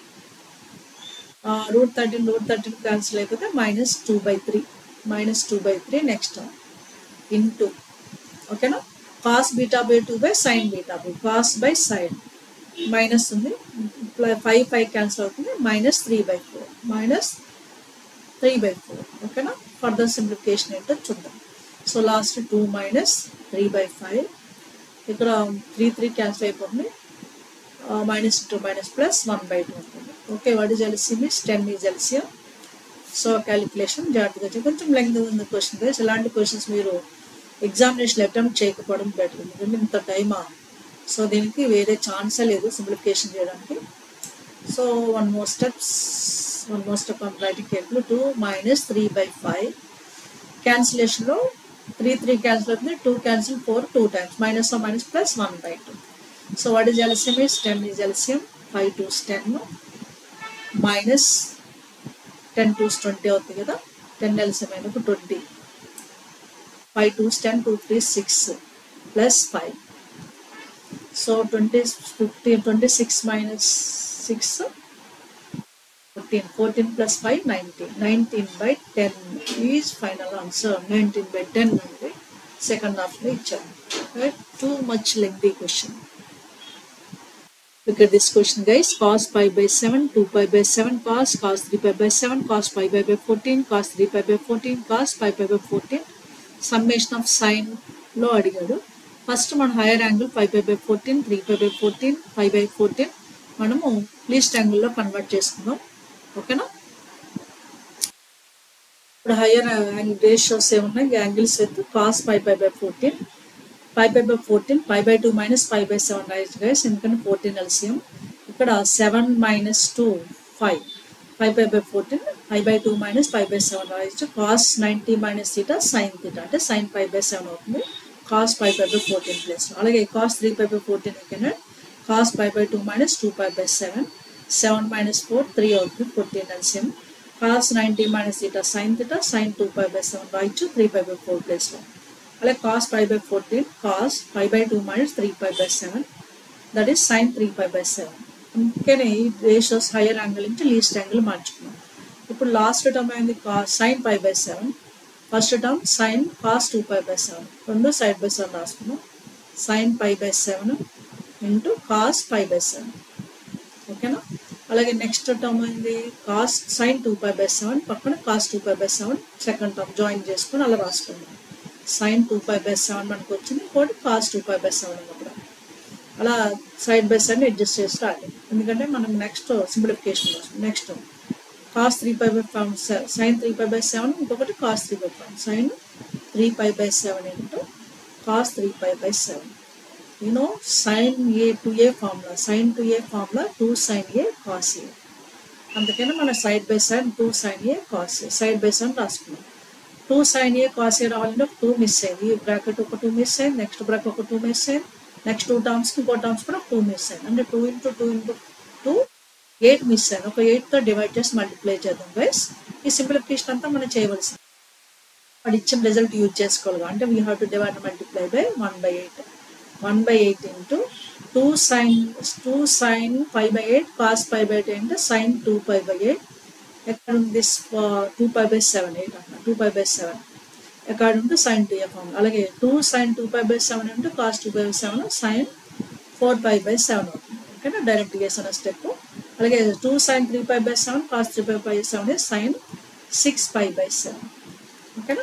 root thirteen root thirteen cancel అయిపోతే minus two by three minus two by three next into ఓకేనా cos beta by two by sine beta by cos by sine minus ఉంది ఫైవ్ ఫైవ్ క్యాన్సిల్ అవుతుంది minus three by four minus three by four ఓకేనా ఫర్దర్ సింప్లిఫికేషన్ ఏంటో చూద్దాం so last two minus three by five ఇక్కడ త్రీ త్రీ క్యాన్సిల్ అయిపోతుంది minus two minus plus one by two ఉంటుంది okay what is LCM is ten is LCM so calculation జాగ్రత్తగా చేయండి. కొంచెం లెంగ్త్ ఉంది క్వశ్చన్ గైస్ ఇలాంటి క్వశ్చన్స్ మీరు ఎగ్జామినేషన్ అటెంప్ట్ చేయకపోవడం బెటర్ ఎందుకంటే ఇంత టైమా సో దీనికి వేరే ఛాన్సే లేదు సింప్లిఫికేషన్ చేయడానికి so one more steps one more step on writing cable two minus three by five క్యాన్సిలేషన్లో త్రీ త్రీ క్యాన్సిల్ అవుతుంది two cancel four two times minus minus plus one by two so what is LCM is ten is LCM five twos ten minus ten twos twenty అవుతుంది కదా టెన్ ఎల్సిఎం అయినప్పుడు twenty five twos ten two three six plus five so twenty fifty twenty six minus six fourteen fourteen plus five nineteen nineteen by ten is final answer nineteen by ten అనేది సెకండ్ హాఫ్లో ఇచ్చాను too much lengthy question Look at this question, guys. Cos pi by 7, 2 pi by 7, cos, cos 3 pi by 7, cos pi by by 14, cos 3 pi by 14, cos pi pi by 14. Summation of sine లో అడిగాడు ఫస్ట్ మన higher angle five by by fourteen three by by fourteen five by fourteen మనము లీస్ట్ యాంగిల్లో కన్వర్ట్ చేసుకుందాం ఓకేనా ఇప్పుడు హైయర్ యాంగిల్ రేషియోస్ ఏమున్నాయి యాంగిల్స్ అయితే cos five by by fourteen five by by fourteen five by two minus five by seven right guys ఎందుకంటే ఫోర్టీన్ ఎల్సిఎం ఇక్కడ seven minus two five five by by fourteen five by two minus five by seven రాయొచ్చు cos ninety minus theta sine theta అంటే సైన్ ఫైవ్ బై సెవెన్ అవుతుంది cos five by by fourteen plus అలాగే cos three five by fourteen ఇక్కడ cos five by two minus two five by seven seven minus four three అవుతుంది fourteen LCM cos ninety minus theta sine theta sine two five by seven రాయొచ్చు త్రీ ఫైవ్ బై ఫోర్ ప్లేస్లో అలాగే cos five by fourteen cos five by two minus three five by seven that is sine three five by seven అందుకనే ఈ రేషియోస్ హైయర్ యాంగిల్ నుంచి లీస్ట్ యాంగిల్ మార్చుకున్నాం ఇప్పుడు లాస్ట్ టర్మ్ అయింది cos sine five by seven first term sine cos two five by seven రెండు సైడ్ బై సెవెన్ రాసుకున్నాం sine five by seven into cos five by seven ఓకేనా అలాగే నెక్స్ట్ టర్మ్ అయింది cos sine two five by seven పక్కన cos two five by seven second term join చేసుకొని అలా రాసుకున్నాం sine two five by seven మనకు వచ్చింది ఇంకోటి cos two five by seven ఉన్నప్పుడు అలా సైడ్ బై సైడ్ అడ్జస్ట్ చేసి రాయాలి ఎందుకంటే మనం నెక్స్ట్ సింప్లిఫికేషన్ వస్తుంది next cos three five by five sine three five by seven ఇంకొకటి cos three by five sine three five by seven into cos three five by seven you know sine A two A formula sine two A formula two sine A cos A అందుకని మన side by side two sine A cos A side by side రాసుకున్నాం two sine A cos A రావాలంటే ఒక టూ మిస్ అయింది ఈ బ్రాకెట్ ఒక టూ మిస్ అయింది నెక్స్ట్ బ్రాకెట్ ఒక టూ మిస్ అయింది నెక్స్ట్ టూ టర్మ్స్కి ఇంకో టర్మ్స్ కూడా టూ మిస్ అయింది అంటే two into two into two eight miss అయింది ఒక ఎయిట్తో డివైడ్ చేసి మల్టిప్లై చేద్దాం గైస్ ఈ సింప్లిఫికేషన్ అంతా మనం చేయవలసింది వాడు ఇచ్చిన రిజల్ట్ యూజ్ చేసుకోవాలి అంటే we have to divide multiply by one by eight one by eight into two sine two sine five by eight cos five by eight అంటే sine two five by eight ఎక్కడ ఉంది two five by seven eight అన్న టూ ఫైవ్ బై సెవెన్ ఎక్కడ ఉంటే సైన్ టూ ఎఫ్ అలాగే two sine two five by seven into cos two by seven sine four five by seven అవుతుంది ఓకేనా డైరెక్ట్ చేసిన స్టెప్ అలాగే two sine three five by seven cos three five by seven sine six five by seven ఓకేనా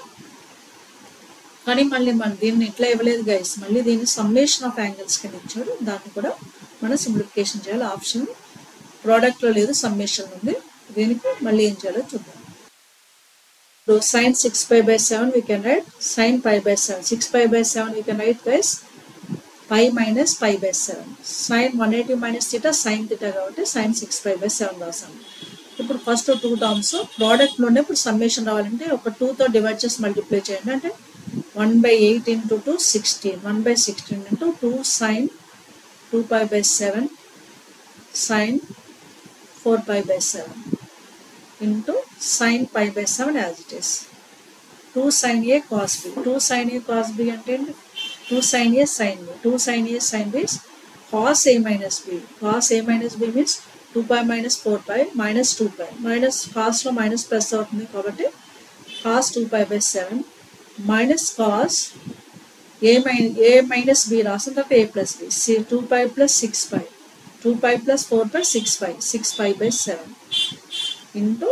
కానీ మళ్ళీ మన దీన్ని ఇట్లా ఇవ్వలేదు గైస్ మళ్ళీ దీన్ని సమ్మేషన్ ఆఫ్ యాంగిల్స్ కింద ఇచ్చాడు దాన్ని కూడా మనం సింప్లిఫికేషన్ చేయాలి ఆప్షన్ ప్రోడక్ట్లో లేదు సమ్మేషన్ ఉంది దీనికి మళ్ళీ ఏం చేయాలో చూద్దాం ఇప్పుడు sine six five by seven we can write sine five by seven six five by seven we can write guys five minus five by seven sine one eighty minus theta sine theta కాబట్టి sine six five by seven రాసాము ఇప్పుడు ఫస్ట్ టూ టర్మ్స్ ప్రోడక్ట్లోనే ఇప్పుడు సమ్మేషన్ రావాలంటే ఒక టూతో డివైడ్ చేసి మల్టిప్లై చేయండి అంటే one by eight into two sixteen one by sixteen into two sine two five by seven sine four five by seven into sine five by seven as it is two sine A cos B two sine A cos B అంటే టూ సైన్ ఏ సైన్ బి టూ సైన్ ఏ సైన్ బి కాస్ ఏ మైనస్ బి కాస్ ఏ minus B means two pi minus four pi minus two pi minus కాస్ట్లో మైనస్ ప్లస్ అవుతుంది కాబట్టి cos two pi by seven minus cos A minus A minus B రాసిన తర్వాత A plus B C two pi plus six pi two pi plus four pi six pi six pi by seven into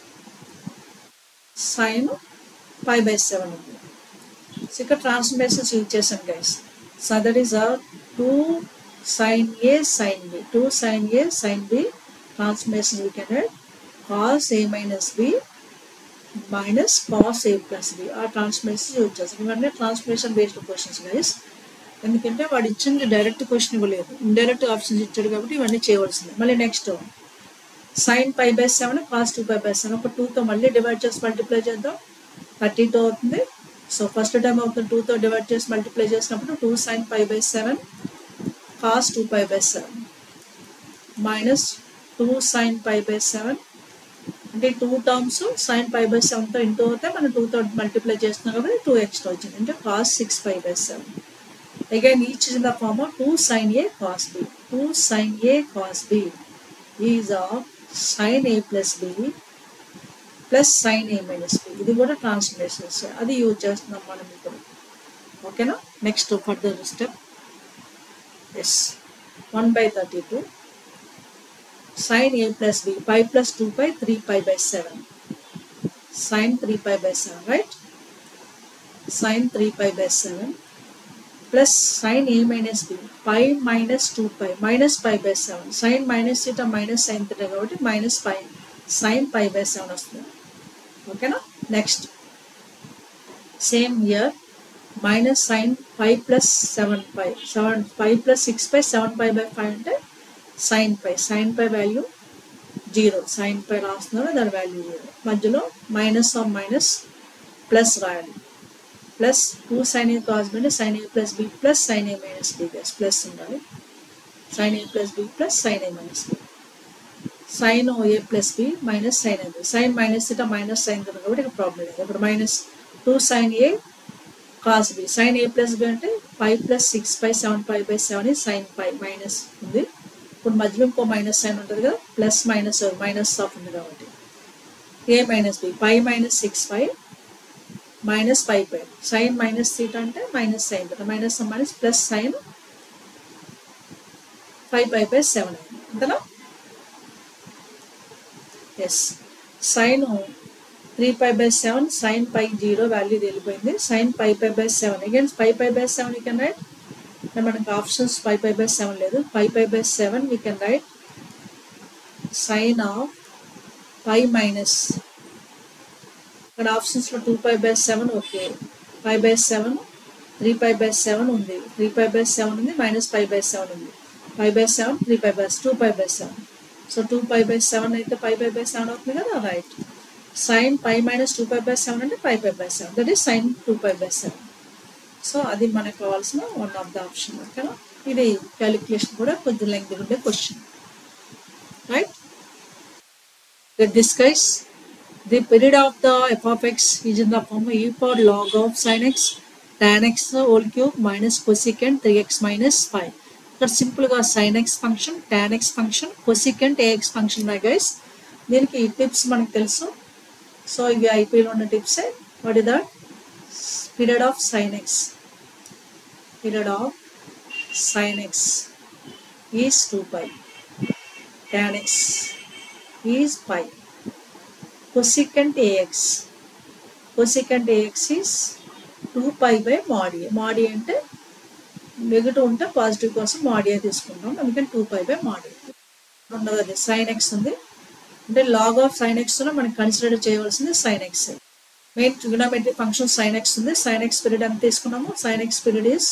sine five by seven ఉంది సో ఇక్కడ ట్రాన్స్ఫర్మేషన్స్ యూజ్ చేశాను guys so that is uh two sine A sine B two sine A sine B transformation you can cos A minus B minus cos A plus B ఆ ట్రాన్స్ఫర్మేషన్ యూజ్ చేస్తాం ఇవన్నీ ట్రాన్స్ఫర్మేషన్ బేస్డ్ క్వశ్చన్స్ గైస్ ఎందుకంటే వాడు ఇచ్చింది డైరెక్ట్ క్వశ్చన్ ఇవ్వలేదు ఇండైరెక్ట్ ఆప్షన్స్ ఇచ్చాడు కాబట్టి ఇవన్నీ చేయవలసింది మళ్ళీ next sine five by seven cos two five by seven ఒక టూతో మళ్ళీ డివైడ్ చేసి మల్టిప్లై చేద్దాం థర్టీతో అవుతుంది సో ఫస్ట్ టైం అవుతుంది టూతో డివైడ్ చేసి మల్టిప్లై చేసినప్పుడు two sine five by seven cos two five by seven minus two sine five by seven అంటే two terms sine five by సెవెన్తో ఇంటూ అవుతే మనం టూతో మల్టిప్లై చేస్తున్నాం కాబట్టి టూ ఎక్స్ట్రా వచ్చింది అంటే cos six five by seven again each in the form of two sine A cos B two sine A cos B is of sine A plus B plus sine A minus B ఇది కూడా ట్రాన్స్లేషన్స్ అది యూజ్ చేస్తున్నాం మనం ఇప్పుడు ఓకేనా next further step is one by thirty two sin a plus b pi plus 2 pi 3 pi by 7 sin 3 pi by 7 right sin 3 pi by 7 plus sin a minus b pi minus 2 pi minus pi by 7 sin minus theta minus sin theta కాబట్టి minus pi sin pi by 7 వస్తుంది ఓకేనా next same here minus sine five plus seven pi seven five plus six pi seven pi by five అంటే sine pi sine pi value zero sine pi రాస్తున్నారు దాని వాల్యూ జీరో మధ్యలో మైనస్ ఆఫ్ మైనస్ ప్లస్ రాయాలి plus two sine A cos B అంటే sine A plus B plus sine A minus B plus plus ఉండాలి sine A plus B plus sine A minus B sine A plus B minus sine A B sine minus it minus sine కాబట్టి ఇక్కడ ప్రాబ్లం లేదు ఇప్పుడు minus two sine A cos B sine A plus B అంటే five plus six pi seven five by seven sine five minus ఉంది ఇప్పుడు మధ్యలో ఇంకో మైనస్ సైన్ ఉంటుంది కదా ప్లస్ మైనస్ మైనస్ ఆఫ్ ఉంది కాబట్టి A minus B five minus six five minus five pi sine minus theta అంటే మైనస్ సైన్ కదా minus minus plus sine five pi by seven అయింది అంతేనా yes sine three pi by seven sine pi zero value వెళ్ళిపోయింది sine pi pi by seven again five pi by seven you can write మనకి options five pi by seven లేదు five pi by seven we can write sign of five minus ఇక్కడ ఆప్షన్స్లో two pi by seven okay five by seven three pi by seven ఉంది త్రీ పై బై సెవెన్ ఉంది మైనస్ ఫైవ్ బై సెవెన్ ఉంది five by seven three pi by two pi by seven so two pi by seven అయితే ఫైవ్ పై బై సెవెన్ అవుతుంది కదా right sine pi minus two pi by seven అంటే five pi by seven that is sine two pi by seven so అది మనకు కావాల్సిన వన్ ఆఫ్ ద ఆప్షన్ ఓకేనా ఇది క్యాలిక్యులేషన్ కూడా కొంచెం లెంగ్త్ ఉండే question right discuss the period of the F of X is in the form e for log of sine X tan X whole cube minus cosecant three X minus five ఇక్కడ సింపుల్గా sine X function tan X function cosecant A X function guys దీనికి టిప్స్ మనకు తెలుసు సో ఇవి ఐపీలో ఉన్న టిప్సే what is that period of sine X period of sine X is two pi tan X is pi cosecant ax cosecant ax is 2 pi by mod a mod a అంటే నెగటివ్ ఉంటే పాజిటివ్ కోసం mod a తీసుకుంటాం అందుకని two pi by mod a ఉన్నది అది సైన్ ఎక్స్ ఉంది అంటే లాగ్ ఆఫ్ సైన్ ఎక్స్ లో మనం కన్సిడర్ చేయవలసింది sine X main trigonometric function sine X ఉంది సైన్ ఎక్స్ పీరియడ్ ఎంత తీసుకున్నాము sine X period is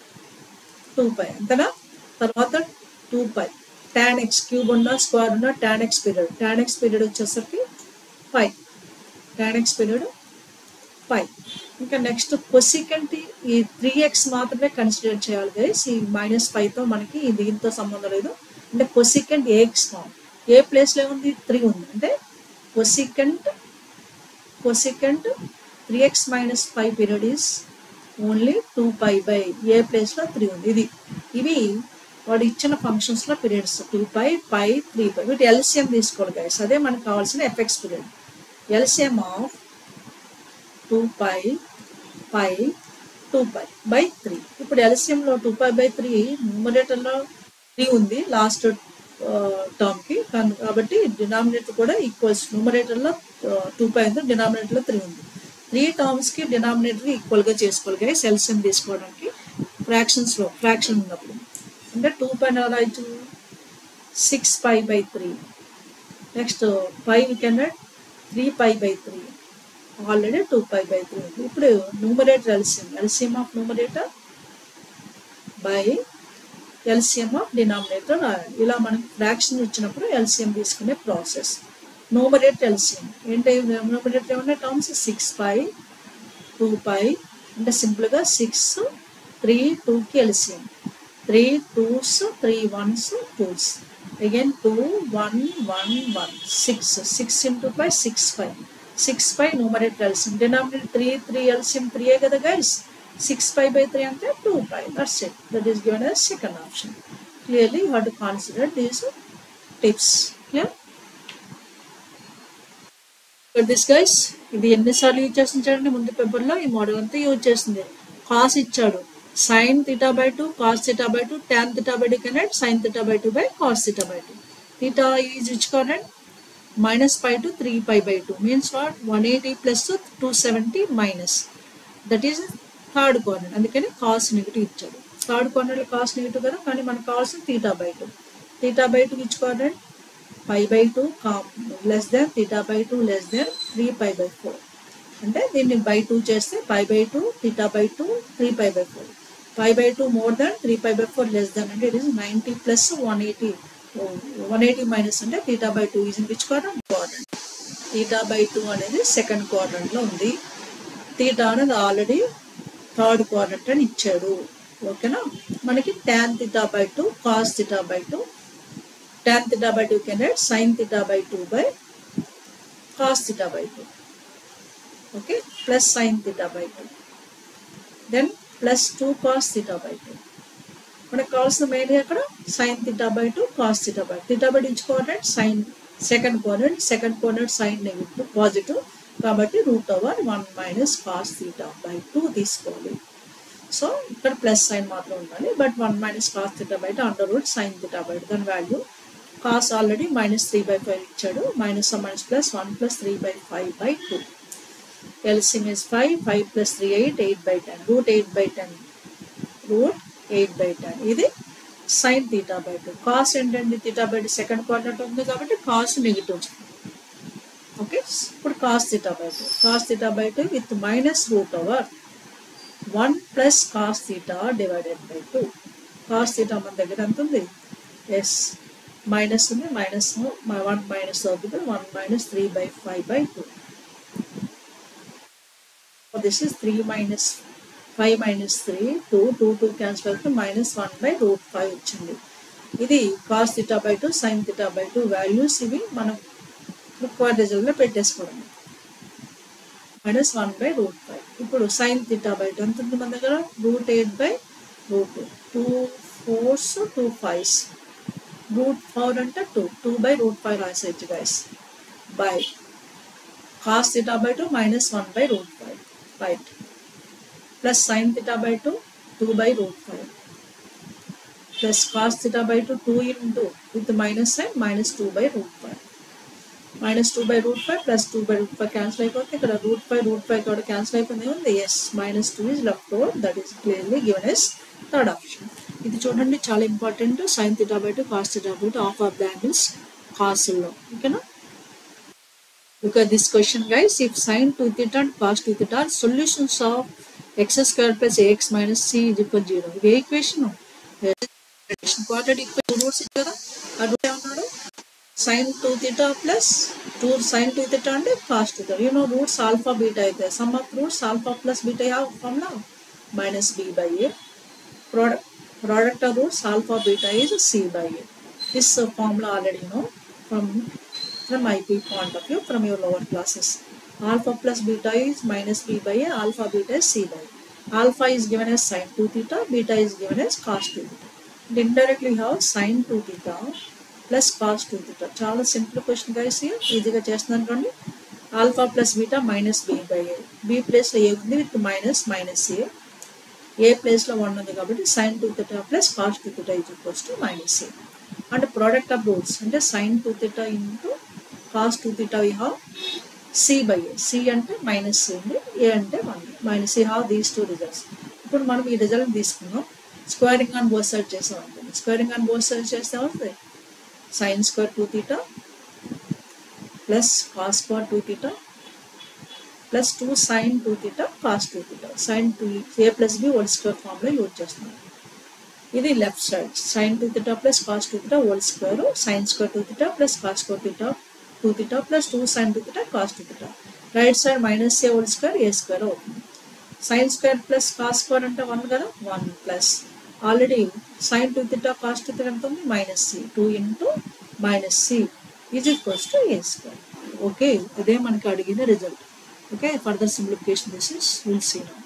two pi అంతేనా తర్వాత two pi tan X cube ఉన్న స్క్వేర్ ఉన్న tan X period tan X period వచ్చేసరికి five tan X period five ఇంకా నెక్స్ట్ కొసికంట్ ఈ త్రీ ఎక్స్ మాత్రమే కన్సిడర్ చేయాలి గైస్ ఈ మైనస్ ఫైవ్తో మనకి ఈ దీంతో సంబంధం లేదు అంటే కొసికంట్ ఏ ఎక్స్ ఫామ్ ఏ ప్లేస్లో ఉంది త్రీ ఉంది అంటే cosecant cosecant three X minus five period is only two pi by A ప్లేస్లో త్రీ ఉంది ఇది ఇవి వాడు ఇచ్చిన ఫంక్షన్స్లో periods two pi pi three pi వీటి ఎల్సిఎం తీసుకోవాలి గైస్ అదే మనకు కావాల్సిన effects period LCM of two pi pi two pi by three ఇప్పుడు ఎల్సిఎంలో టూ పై బై త్రీ న్యూమరేటర్లో త్రీ ఉంది లాస్ట్ టర్మ్కి కాబట్టి డినామినేటర్ కూడా ఈక్వల్స్ న్యూమరేటర్లో టూ పై ఉంది డినామినేటర్లో త్రీ ఉంది త్రీ టర్మ్స్కి డినామినేటర్ ఈక్వల్గా చేసుకోవాలి కానీ ఎల్సిఎం తీసుకోవడానికి ఫ్రాక్షన్స్లో ఫ్రాక్షన్ ఉన్నప్పుడు అంటే టూ పైన రాయొచ్చు six pi by three next five can three pi by three already two pi by three ఉంది ఇప్పుడు numerator LCM LCM of numerator by LCM of denominator రాయాలి ఇలా మనకి ఫ్రాక్షన్ ఇచ్చినప్పుడు ఎల్సిఎం తీసుకునే ప్రాసెస్ న్యూమరేటర్ ఎల్సిఎం ఏంటి న్యూమరేటర్ ఏమన్నా terms six pi two pi అంటే సింపుల్గా సిక్స్ త్రీ టూకి LCM three twos three ones twos again two one one one six six into five six five six five numerator LCM denominator three three LCM త్రీయే కదా guys six five by three అంటే two five that's it that is given as second option clearly you have to consider these tips clear this guys ఇది ఎన్నిసార్లు యూజ్ చేస్తుంది చూడండి ముందు పేపర్లో ఈ మోడల్ అంతా యూజ్ చేస్తుంది కాస్ ఇచ్చాడు sine theta by two cos theta by two tan theta by two కెనెట్ sine theta by two by cos theta by two theta is which coordinate minus pi to 3 pi by 2 means what 180 plus 270 minus that is third coordinate అందుకని కాస్ నెగిటివ్ ఇచ్చాడు థర్డ్ కోఆర్డినేట్ కాస్ నెగిటివ్ కదా కానీ మనకు కావాల్సిన theta by two theta by two which coordinate pi by two less than theta by two less than three pi by four అంటే దీన్ని బై టూ చేస్తే pi by two theta by two three pi by four pi by two more than three pi by four less than అంటే it is ninety plus one eighty one eighty minus అంటే theta by two is which quadrant quadrant theta by two అనేది సెకండ్ క్వాడ్రంట్లో ఉంది తీటా అనేది ఆల్రెడీ థర్డ్ క్వాడ్రంట్ అని ఇచ్చాడు ఓకేనా మనకి tan theta by two cos theta by two tan theta by two can sine theta by two by cos theta by two okay plus sine theta by two then plus two cos theta by two మనకు కావాల్సిన మెయిన్ అక్కడ sine theta by two cos theta by theta by which coordinate sine second coordinate second coordinate sine negative positive కాబట్టి root over one minus cos theta by two తీసుకోవాలి సో ఇక్కడ ప్లస్ సైన్ మాత్రం ఉండాలి but one minus cos theta by two under root sine theta by two దాని value cos already minus three by five ఇచ్చాడు minus minus plus one plus three by five by two LCM is five five plus three eight eight by ten root eight by ten root eight by ten ఇది sine theta by two cos ఏంటండి theta by two second quarter ఉంది కాబట్టి కాస్ నెగిటివ్ ఓకే ఇప్పుడు cos theta by two cos theta by two with minus root over one plus cos theta divided by two cos theta మన దగ్గర ఎంత ఉంది ఎస్ మైనస్ ఉంది మైనస్ వన్ మైనస్ అవుతుంది one minus three by five by two this is three minus five minus three two two two cancel అయితే minus one by root five వచ్చింది ఇది cos theta by two sine theta by two values ఇవి మనం రిక్వైర్డ్ రిజల్ట్లో పెట్టేసుకోవడం minus one by root five ఇప్పుడు సైన్ థిటా బై టూ ఎంత ఉంది మన దగ్గర root eight by root two fours two fives root four అంటే two two by root five రాసేయచ్చు guys by cos theta by two minus one by root five right plus sin theta by 2 2 by root 5 plus cos theta by 2 2 into with the minus sign minus 2 by root 5 minus 2 by root 5 plus 2 by root 5 cancel అయిపోతే ఇక్కడ root 5 root 5 కూడా cancel అయిపోయింది ఉంది yes minus 2 is left over that is clearly given as third option ఇది చూడండి చాలా important sine theta by two cos theta by two of of the angles కాసుల్లో ఓకేనా Look at this question guys. If sine 2 theta and cos 2 theta are solutions of x square plus ax minus c is equal to 0. ఇదే ఈక్వేషన్ క్వార్టర్ ఈక్వేషన్ రూట్స్ కదా ఆ రూట్ ఏమన్నాడు sine two theta plus two sine two theta అంటే cos theta you know roots alpha beta అయితే sum of roots alpha plus beta yeah formula minus b by a product product of roots alpha beta is c by a this uh, formula already know from from ip point of view from your lower classes alpha plus beta is minus b by a alpha beta is c by a alpha is given as sin 2 theta beta is given as cos 2 theta and indirectly we have sin 2 theta plus cos 2 theta చాలా సింపుల్ క్వశ్చన్ గైస్ ఈజీగా చేస్తున్నాను రండి alpha plus beta minus b by a b ప్లేస్లో ఏ ఉంది with minus minus a a ప్లేస్లో వన్ ఉంది కాబట్టి sine two theta plus cos two theta is equals to minus a అంటే ప్రోడక్ట్ ఆఫ్ రూట్స్ అంటే sine two theta into cos two theta we have c by a c అంటే మైనస్ సి ఉంది ఏ అంటే వన్ మైనస్ ఈ హ్యావ్ దీస్ టూ రిజల్ట్స్ ఇప్పుడు మనం ఈ రిజల్ట్ తీసుకున్నాం స్క్వేరింగ్ ఆన్ బోత్ సైడ్ చేసాం అనుకోండి స్క్వేరింగ్ ఆన్ బోత్ సైడ్ చేస్తే అవుతుంది sine square two theta plus cos square two theta plus two sine two theta cos two theta sine two ఏ ప్లస్ బి హోల్ స్క్వేర్ ఫామ్లో యూజ్ చేస్తున్నాం ఇది left side sine two theta plus cos two theta whole square sine square two theta plus cos square theta two theta plus two sine two theta cos two theta right side minus a whole square a square అవుతుంది sine square plus cos square అంటే వన్ కదా one plus already sine two theta cos two theta ఎంత ఉంది minus c two into minus c is equals to a square okay ఇదే మనకి అడిగిన result okay further simplification this is will see now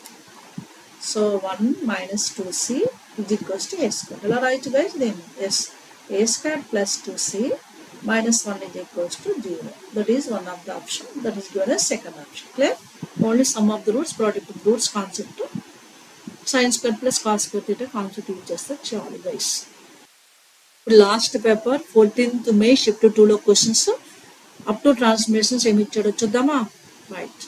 so one minus two c is equals to a square ఎలా రాయొచ్చు గైస్ దేని yes a square plus two c minus 1 is equals to 0. That is one of the option that is given as second option. Clear? Only sum of the roots, product of the roots concept sin square plus cos square theta concept use చేస్తే చాలు guys. Last paper fourteenth May shift టూలో క్వశ్చన్స్ అప్ టు ట్రాన్స్మిషన్స్ ఏమి ఇచ్చాడో చూద్దామా right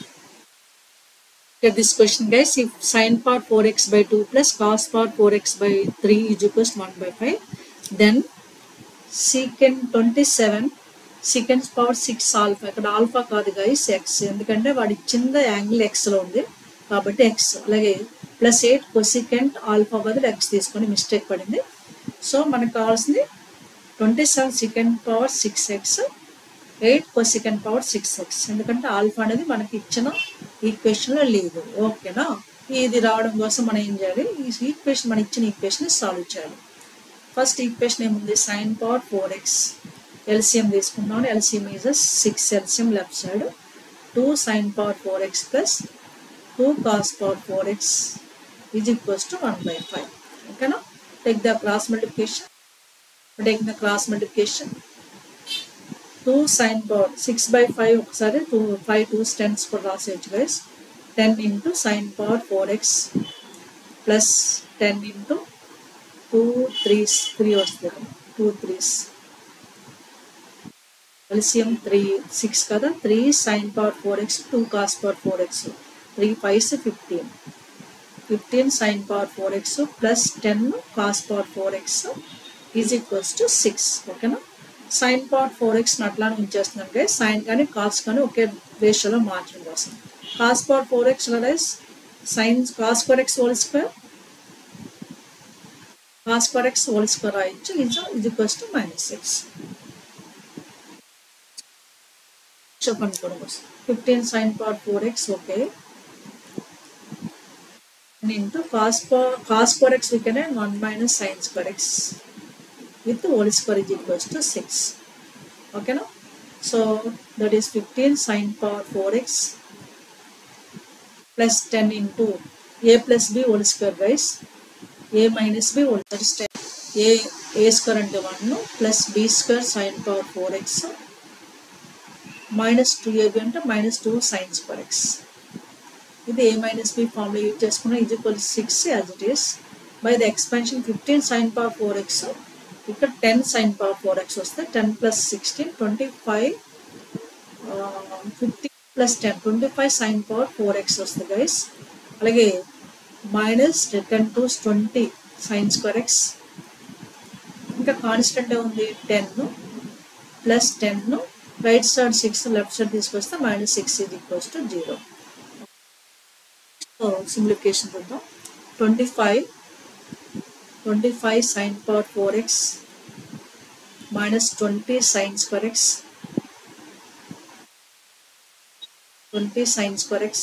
Get this question guys if sine power 4x by 2 plus cos power 4x by 3 is equals to 1 by 5 then secant 27 secant power 6 alpha ఇక్కడ ఆల్ఫా కాదు గైస్ ఎక్స్ ఎందుకంటే వాడి చిన్న యాంగిల్ ఎక్స్లో ఉంది కాబట్టి ఎక్స్ అలాగే ప్లస్ ఎయిట్ కొసికెంట్ ఆల్ఫా బదులు ఎక్స్ తీసుకొని మిస్టేక్ పడింది సో మనకు కావాల్సింది twenty seven secant power six x eight cosecant power six x ఎందుకంటే ఆల్ఫా అనేది మనకి ఇచ్చిన ఈక్వేషన్లో లేదు ఓకేనా ఇది రావడం కోసం మనం ఏం చేయాలి ఈ ఈక్వేషన్ మన ఇచ్చిన ఈక్వేషన్ సాల్వ్ చేయాలి ఫస్ట్ ఈక్వేషన్ ఏముంది sine power four x LCM తీసుకుందాం LCM is six LCM left side two sine power four x plus two cos power four x is equals to one by five ఓకేనా take the cross multiplication take the cross multiplication two sine power six by five ఒకసారి టూ ఫైవ్ టూ టెన్స్ కూడా రాసేయచ్చు guys ten into sine power four x plus ten into two threes three వస్తుంది two threes LCM three six కదా three sine power four x two cos power four x three fives fifteen fifteen sine power four x plus ten cos power four x is equals to six ఓకేనా సైన్ పవర్ ఫోర్ ఎక్స్ అట్లానే ఉంచేస్తున్నాను గైస్ సైన్ కానీ కాస్ కానీ ఒకే రేషియోలో మార్చడం కోసం cos power four x guys sine cos four x whole square cos four x whole square రాయొచ్చు ఇది ఇది ఈక్వల్స్ టు మైనస్ సిక్స్ చెప్పండి కూడా fifteen sine power four x okay into cos power cos four x we can one minus sine square x with whole square is equals to 6 okay no so that is 15 sine power 4x plus 10 into a plus b whole square guys a minus b whole that is 10 a a square అంటే 1 plus b square sine power 4x minus 2ab అంటే minus 2 sine square x ఇది a minus b formula use చేసుకున్న is equal to 6 as it is by the expansion 15 sine power 4x ఇక్కడ ten sine power four x వస్తే ten plus sixteen twenty five fifty plus ten twenty five sine power four x వస్తుంది గైస్ అలాగే minus ten to twenty sine square x ఇంకా కాన్స్టెంట్ ఉంది ten plus ten right side six left side తీసుకొస్తే మైనస్ సిక్స్ ఇది equals to zero so simplification చూద్దాం twenty five 25 sine power 4x minus 20 sine square x 20 sine square x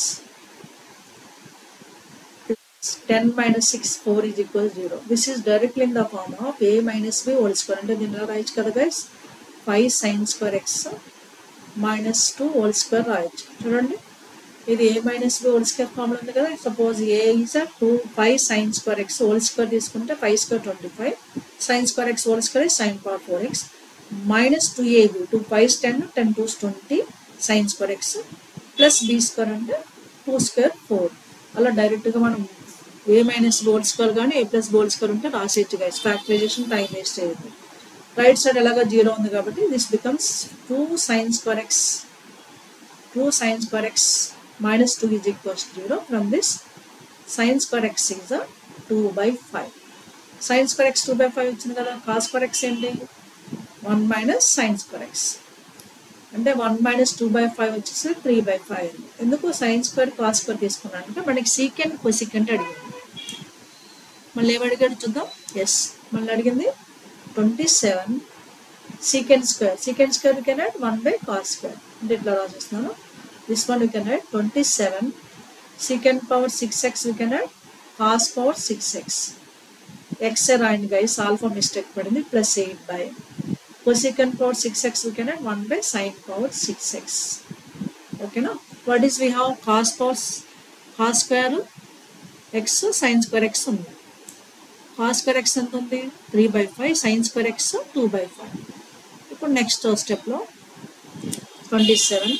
plus 10 minus 6 4 is equal to 0 this is directly in the form of a minus b whole square అంటే దీనిలో రాయొచ్చు కదా guys 5 sine square x minus 2 whole square రాయొచ్చు చూడండి ఇది a minus b whole square formula ఉంది కదా suppose a is two five sine square x whole square తీసుకుంటే five square twenty five sine square x whole square sine power four x minus two a b two five ten ten two twenty sine square x plus b square అంటే టూ స్క్వేర్ ఫోర్ అలా డైరెక్ట్గా మనం ఏ మైనస్ హోల్ స్క్వేర్ కానీ ఏ ప్లస్ హోల్ స్క్వేర్ ఉంటే రాసేయచ్చు గైస్ ఫ్యాక్టరైజేషన్ టైం వేస్ట్ అయ్యింది రైట్ సైడ్ ఎలాగో జీరో ఉంది కాబట్టి this becomes two sine square x two sine square x minus 2 is equals to 0 from this sin square x is a 2 by 5 sin square x 2 by 5 వచ్చింది కదా cos square x ఏంటి 1 minus sin square x అంటే 1 మైనస్ టూ బై ఫైవ్ వచ్చేసి త్రీ బై ఫైవ్ అండి ఎందుకు సైన్ స్క్వేర్ కాస్ స్క్వేర్ తీసుకున్నాను అంటే మనకి సీకెంట్ కొసికెంట్ అడిగింది మళ్ళీ ఏం అడిగాడు చూద్దాం ఎస్ మళ్ళీ అడిగింది twenty seven secant square secant square can one by cos square అంటే ఇట్లా రాసేస్తున్నాను this one we can write 27 secant power 6x we can write cos power 6x x రాయండి గైస్ ఆల్ఫా మిస్టేక్ పడింది plus eight by cosecant power 6x we can write 1 by sin power 6x ఓకేనా what is we have cos power cos square x sine square x ఉంది కాస్ స్క్వేర్ ఎక్స్ ఎంత ఉంది three by five sine square x two by five ఇప్పుడు నెక్స్ట్ స్టెప్లో twenty seven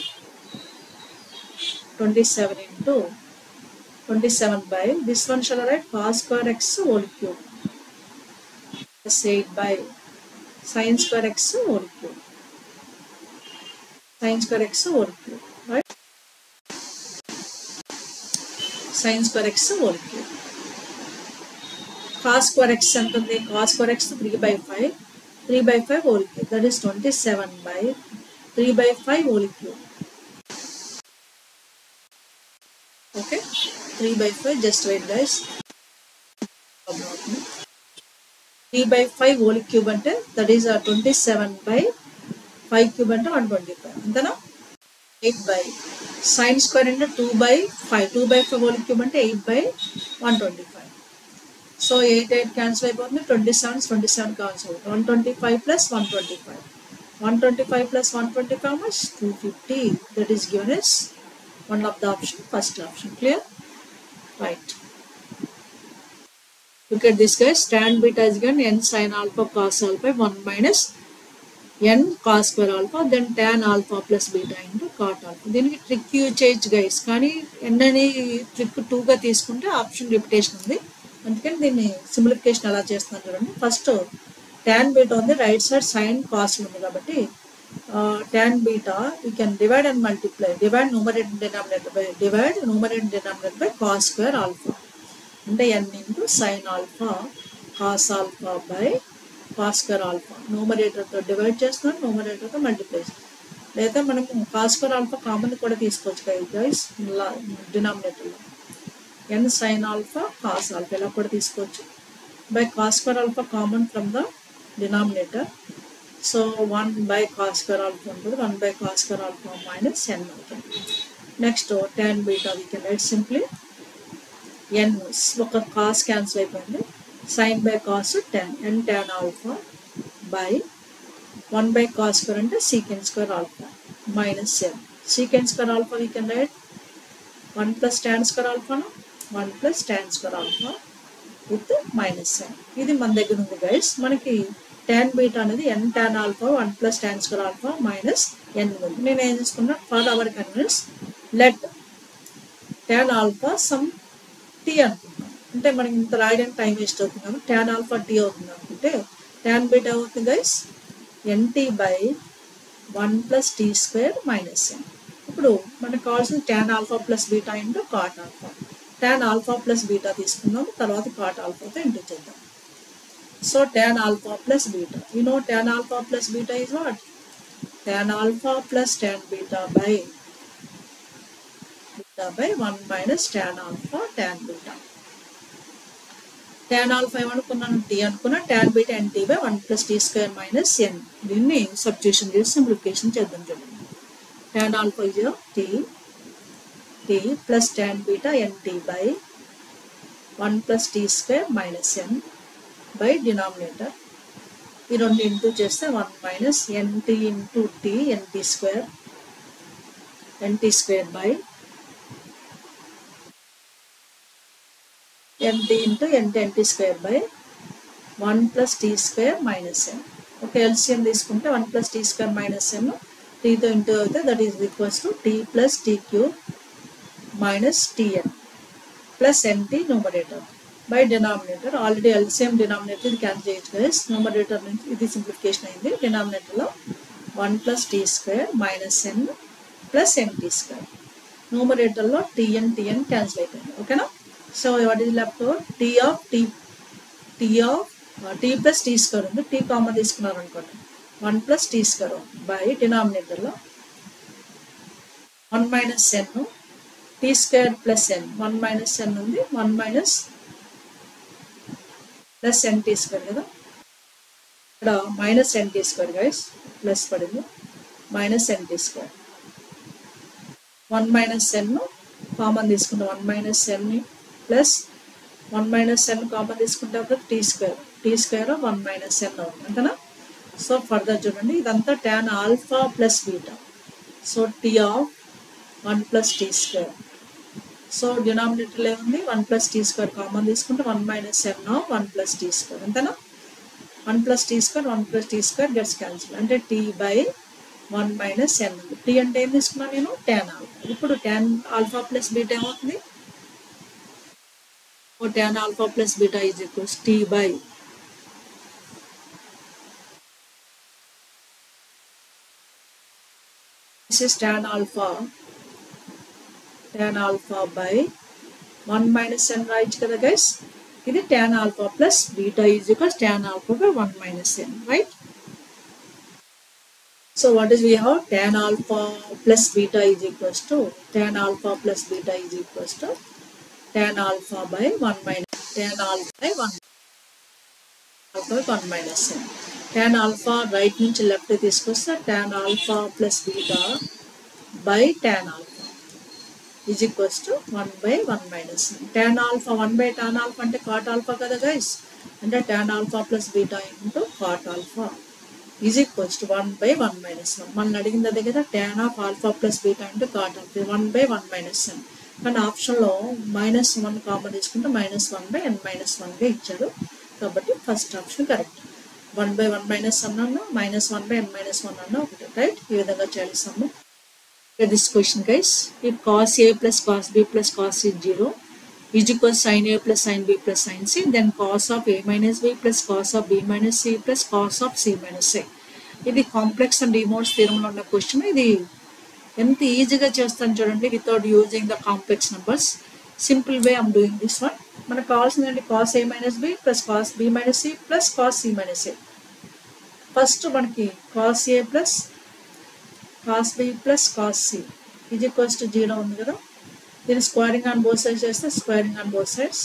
27 into 27 by this one shall I write cos square x whole cube plus 8 by sine square x whole cube sine square x whole cube right sine square x whole cube cos square x ఎంత ఉంది cos square x three by five three by five whole cube that is twenty seven by three by five whole cube okay three by five just wait guys three by five whole cube అంటే that is twenty seven by five cube అంటే వన్ ట్వంటీ ఫైవ్ అంతేనా ఎయిట్ బై సైన్ స్క్వేర్ అంటే two by five two by five whole cube అంటే eight by one twenty five so eight eight cancel అయిపోతుంది twenty seven twenty seven cancel అవుతుంది one twenty five plus one twenty five one twenty five plus one twenty five much two fifty that is given is one of the option first option clear right Look at this guys, tan beta is given n sin alpha cos alpha 1 minus n cos square alpha then tan alpha plus beta into cot alpha దీనికి ట్రిక్ యూజ్ చేయొచ్చు గైస్ కానీ n అని ట్రిక్ టూగా తీసుకుంటే ఆప్షన్ రిపిటేషన్ ఉంది అందుకని దీన్ని సింప్లిఫికేషన్ ఎలా చేస్తున్నారు చూడండి ఫస్ట్ tan బీటా ఉంది రైట్ సైడ్ సైన్ కాస్ట్ ఉంది కాబట్టి tan beta you can divide and multiply divide numerator denominator by divide numerator denominator by cos square alpha అంటే n into sine alpha cos alpha by cos square alpha న్యూమరేటర్తో డివైడ్ చేస్తున్నాం న్యూమరేటర్తో మల్టిప్లై లేదా మనకు కాస్కర్ ఆల్ఫా కామన్ కూడా తీసుకోవచ్చు కదా గైస్ డినామినేటర్లో n sine alpha cos alpha ఇలా కూడా తీసుకోవచ్చు by cos square alpha common from the denominator so one by cos square alpha ఉంటుంది one by cos square alpha minus n అవుతుంది next tan beta we can write simply n ఒక కాస్ క్యాన్సిల్ అయిపోయింది sine by cos tan n tan alpha by one by cos square అంటే secant square alpha minus n secant square alpha we can right one plus tan square ఆల్ఫాను one plus tan square alpha with minus n ఇది మన దగ్గర ఉంది గైస్ మనకి టెన్ బీటా అనేది n tan alpha one plus tan square alpha minus n ఉంది నేను ఏం చేసుకున్నా for our convenience let tan alpha some t అనుకుంటాం అంటే మనకి ఇంత రాయడానికి టైం వేస్ట్ అవుతుంది కాబట్టి ట్యాన్ ఆల్ఫా టీ అవుతుంది అనుకుంటే ట్యాన్ బీటా అవుతుంది guys nt by one plus t square minus n ఇప్పుడు మనకు కావాల్సిన tan alpha plus beta into cot alpha tan alpha plus beta తీసుకుందాం తర్వాత కాట్ ఆల్ఫాతో ఇంటూ చేద్దాం so tan alpha plus beta you know tan alpha plus beta is what tan alpha plus tan beta by beta by 1 minus tan alpha tan beta. tan alpha ఏమనుకున్నాను t అనుకున్నా tan beta n t by 1 plus t square minus n దీన్ని సబ్స్టిట్యూషన్ చేసి సింప్లిఫికేషన్ చేద్దాం చూడండి tan alpha is your t t plus tan beta n t by 1 plus t square minus n by denominator ఈ రెండు ఇంటూ చేస్తే 1 minus nt into t nt square nt square by nt into nt nt square by one plus t square minus n ఒక ఎల్సిఎం తీసుకుంటే one plus t square minus n టీతో ఇంటూ అయితే that is equals to t plus t cube minus tn plus nt numerator by denominator already LCM denominator ఇది క్యాన్సిల్ చేయొచ్చు గైస్ న్యూమరేటర్ నుంచి ఇది సింప్లిఫికేషన్ అయింది డినామినేటర్లో one plus t square minus n plus nt square న్యూమరేటర్లో టీఎన్ టీఎన్ క్యాన్సిల్ అయిపోయింది ఓకేనా so what is left t of t t of t plus t square ఉంది టీ కామన్ తీసుకున్నారు అనుకోండి one plus t square by డినామినేటర్లో one minus n t square plus n one minus n ఉంది one minus plus n t square కదా ఇక్కడ minus n t square guys plus పడింది minus n t square one minus n common తీసుకుంటాం one minus n plus one minus n common తీసుకుంటే అప్పుడు t square t square one minus n అవుతుంది అంతేనా సో ఫర్దర్ చూడండి ఇదంతా tan alpha plus beta so t of one plus t square so డినామినేటర్లో ఏముంది one plus t square common తీసుకుంటే one minus n of one plus t square అంతేనా one plus t square one plus t square gets cancel అంటే t by one minus n t అంటే ఏం తీసుకున్నాను నేను ట్యాన్ ఆల్ఫా ఇప్పుడు ట్యాన్ ఆల్ఫా ప్లస్ బీటా ఏమవుతుంది ఓ tan alpha plus beta is equals t by this is tan alpha tan alpha by 1 minus n రాయొచ్చు కదా గైస్ ఇది tan alpha plus beta is equals tan alpha by 1 minus n right so what is we have tan alpha plus beta is equals to tan alpha plus beta is equals to tan alpha by 1 minus tan alpha by 1 alpha by 1 minus n tan alpha right నుంచి లెఫ్ట్ తీసుకొస్తే tan alpha plus beta by tan alpha is equals to 1 by 1 minus n. tan alpha 1 by tan alpha అంటే cot alpha కదా guys అంటే tan alpha plus beta into cot alpha is equals to 1 by 1 minus 1 మనం అడిగింది అదే కదా tan of alpha plus beta into cot alpha 1 by 1 minus n కానీ ఆప్షన్లో మైనస్ వన్ కామన్ తీసుకుంటే minus one by n minus వన్గా ఇచ్చాడు కాబట్టి first option correct one by one minus one అన్న minus one by n minus one అన్న ఒకటి రైట్ ఈ విధంగా చేస్తాము this question guys if cos a plus cos b plus cos c is 0 is equals sin a plus sin b plus sin c then cos of a minus b plus cos of b minus c plus cos of c minus a ఇది కాంప్లెక్స్ అండ్ డిమోట్స్ థీరంలో ఉన్న క్వశ్చన్ ఇది ఎంత ఈజీగా చేస్తాను చూడండి without using the complex numbers simple way I'm doing this one మనకు కావాల్సిందండి cos A minus B plus cos b minus c plus cos C minus a first మనకి కాస్ ఏ plus cos b plus cos c ఇది ఈక్వల్స్ టు జీరో ఉంది కదా దీన్ని స్క్వేరింగ్ ఆన్ బోత్ సైడ్స్ చేస్తే squaring on both sides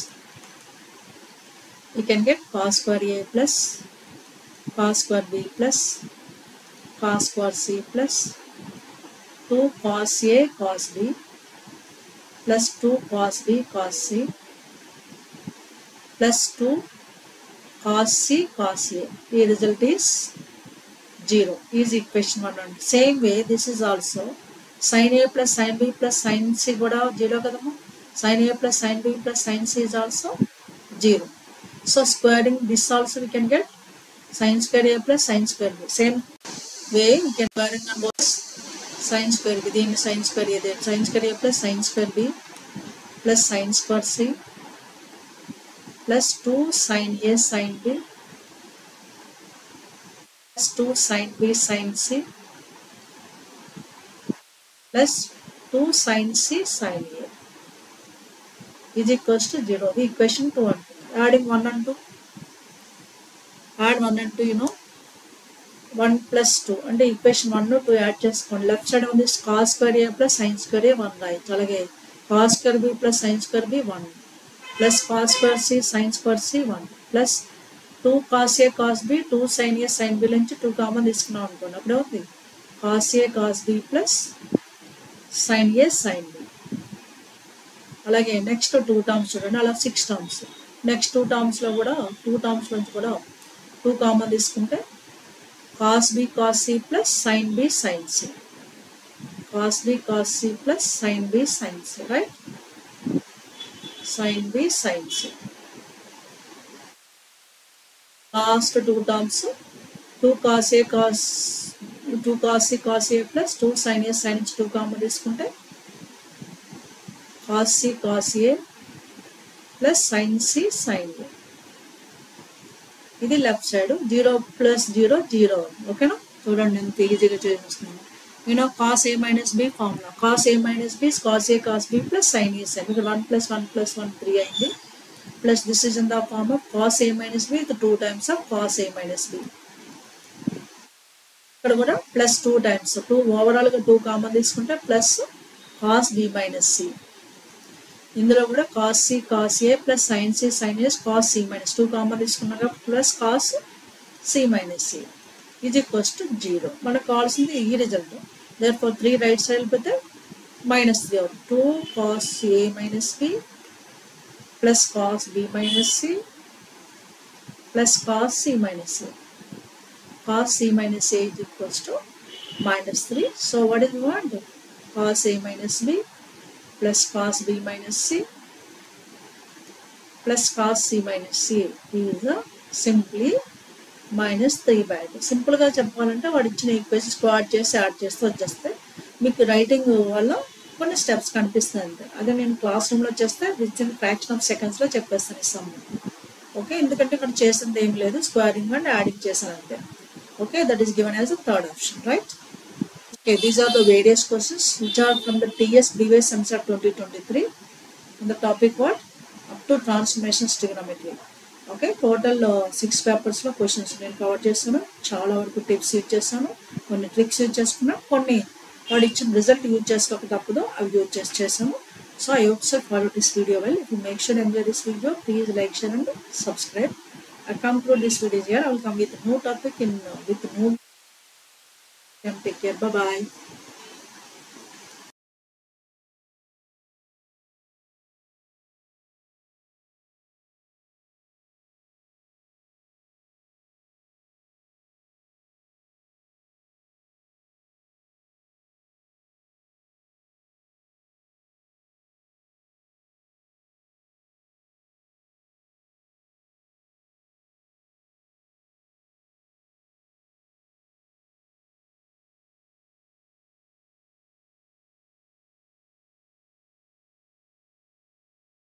you can get cos square a plus cos square b plus cos square c plus two cos A cos b plus two cos b cos c plus two cos C cos a ఈ result is zero is equation 1 and same way this is also sin a plus sin b plus sin c కూడా జీరో కదమ్మా sin a plus sin b plus sin c is also zero so squaring this also we can get sin square a plus sin square b same way we can squaring on both sin square b దీన్ని sin square a then sin square a plus sin square b plus sin square c plus 2 sin a sin b plus 2 sin b sin c plus 2 sin c sin a is equals to 0. The equation 2 and 2. Adding 1 and 2. Add 1 and 2, you know. 1 plus 2. అంటే ఈక్వేషన్ 1 2 యాడ్ చేసుకోండి లెఫ్ట్ సైడ్ ఉంది cos square a plus sine square a 1 రాయొచ్చు అలాగే cos square b plus sine square b 1 plus cos square c sine square c 1 plus two cos ఏ కాస్ బి టూ సైన్ ఏ సైన్ బి నుంచి టూ కామన్ తీసుకున్నాం అనుకోండి అప్పుడు అవుతుంది కాస్ ఏ కాస్ బి ప్లస్ సైన్ ఏ సైన్ బి అలాగే నెక్స్ట్ టూ టర్మ్స్ చూడండి అలా సిక్స్ టర్మ్స్ నెక్స్ట్ టూ టర్మ్స్లో కూడా టూ టర్మ్స్ నుంచి కూడా టూ కామన్ తీసుకుంటే cos b cos c plus sine b sine c cos b cos c plus sine b sine c right sine b sine c last two terms two cos ఏ cos two cos C cos ఏ ప్లస్ టూ సైన్ ఏ సైన్ టూ కామన్ తీసుకుంటే cos C cos A plus sine c sine a ఇది left side zero plus zero zero ఓకేనా చూడండి ఎంత ఈజీగా చేస్తున్నాను యూనో కాస్ ఏ మైనస్ బి ఫార్ములా కాస్ ఏ మైనస్ బి కాస్ ఏ కాస్ బి ప్లస్ సైన్ ఏ సైన్ ఇక్కడ one plus one plus one three అయింది plus this is in the form of cos a minus b the two times of cos a minus b ఇక్కడ కూడా ప్లస్ టూ టైమ్స్ టూ ఓవరాల్గా టూ కామన్ తీసుకుంటే plus cos b minus c ఇందులో కూడా కాస్ సి కాస్ ఏ ప్లస్ సైన్ సి సైన్ ఎస్ cos C minus two common తీసుకున్నాక plus cos C minus c ఇది ఈక్వల్స్ టు జీరో మనకు కావాల్సింది ఈ result therefore three right side పెడితే మైనస్ త్రీ అవుతుంది two cos A minus b plus cos b minus c plus cos c minus a. Cos c minus a is equals to minus 3. So what is we want? Cos a minus b plus cos b minus c plus cos c minus c is a simply minus three by two సింపుల్గా చెప్పాలంటే వాడు ఇచ్చిన ఈక్వేషన్ స్క్వాడ్ చేసి యాడ్ చేస్తే వచ్చేస్తే మీకు రైటింగ్ వల్ల కొన్ని స్టెప్స్ కనిపిస్తుంది అంతే అదే నేను క్లాస్ రూమ్లో చేస్తే విత్ ఇన్ ఫ్రాక్షన్ ఆఫ్ సెకండ్స్లో చెప్పేస్తాను ఈ సమ్ ఓకే ఎందుకంటే ఇక్కడ చేసింది ఏం లేదు స్క్వేరింగ్ అండ్ యాడింగ్ చేశాను అంతే okay that is given as a third option right Okay, these are the various questions which are from the TS previous Semester 2023 on the topic what? Up to transformations trigonometry. Okay total six పేపర్స్లో క్వశ్చన్స్ నేను కవర్ చేస్తాను చాలా వరకు టిప్స్ యూజ్ చేస్తాను కొన్ని ట్రిక్స్ యూజ్ చేసుకున్నా కొన్ని వాడు ఇచ్చిన రిజల్ట్ యూజ్ చేసుకోక తప్పదు అవి యూజ్ చేసి చేస్తాము so I hope so follow this video well if you make sure enjoy this video please like share and subscribe I conclude this video here. I will come with new topic in with new. Take care. Bye bye.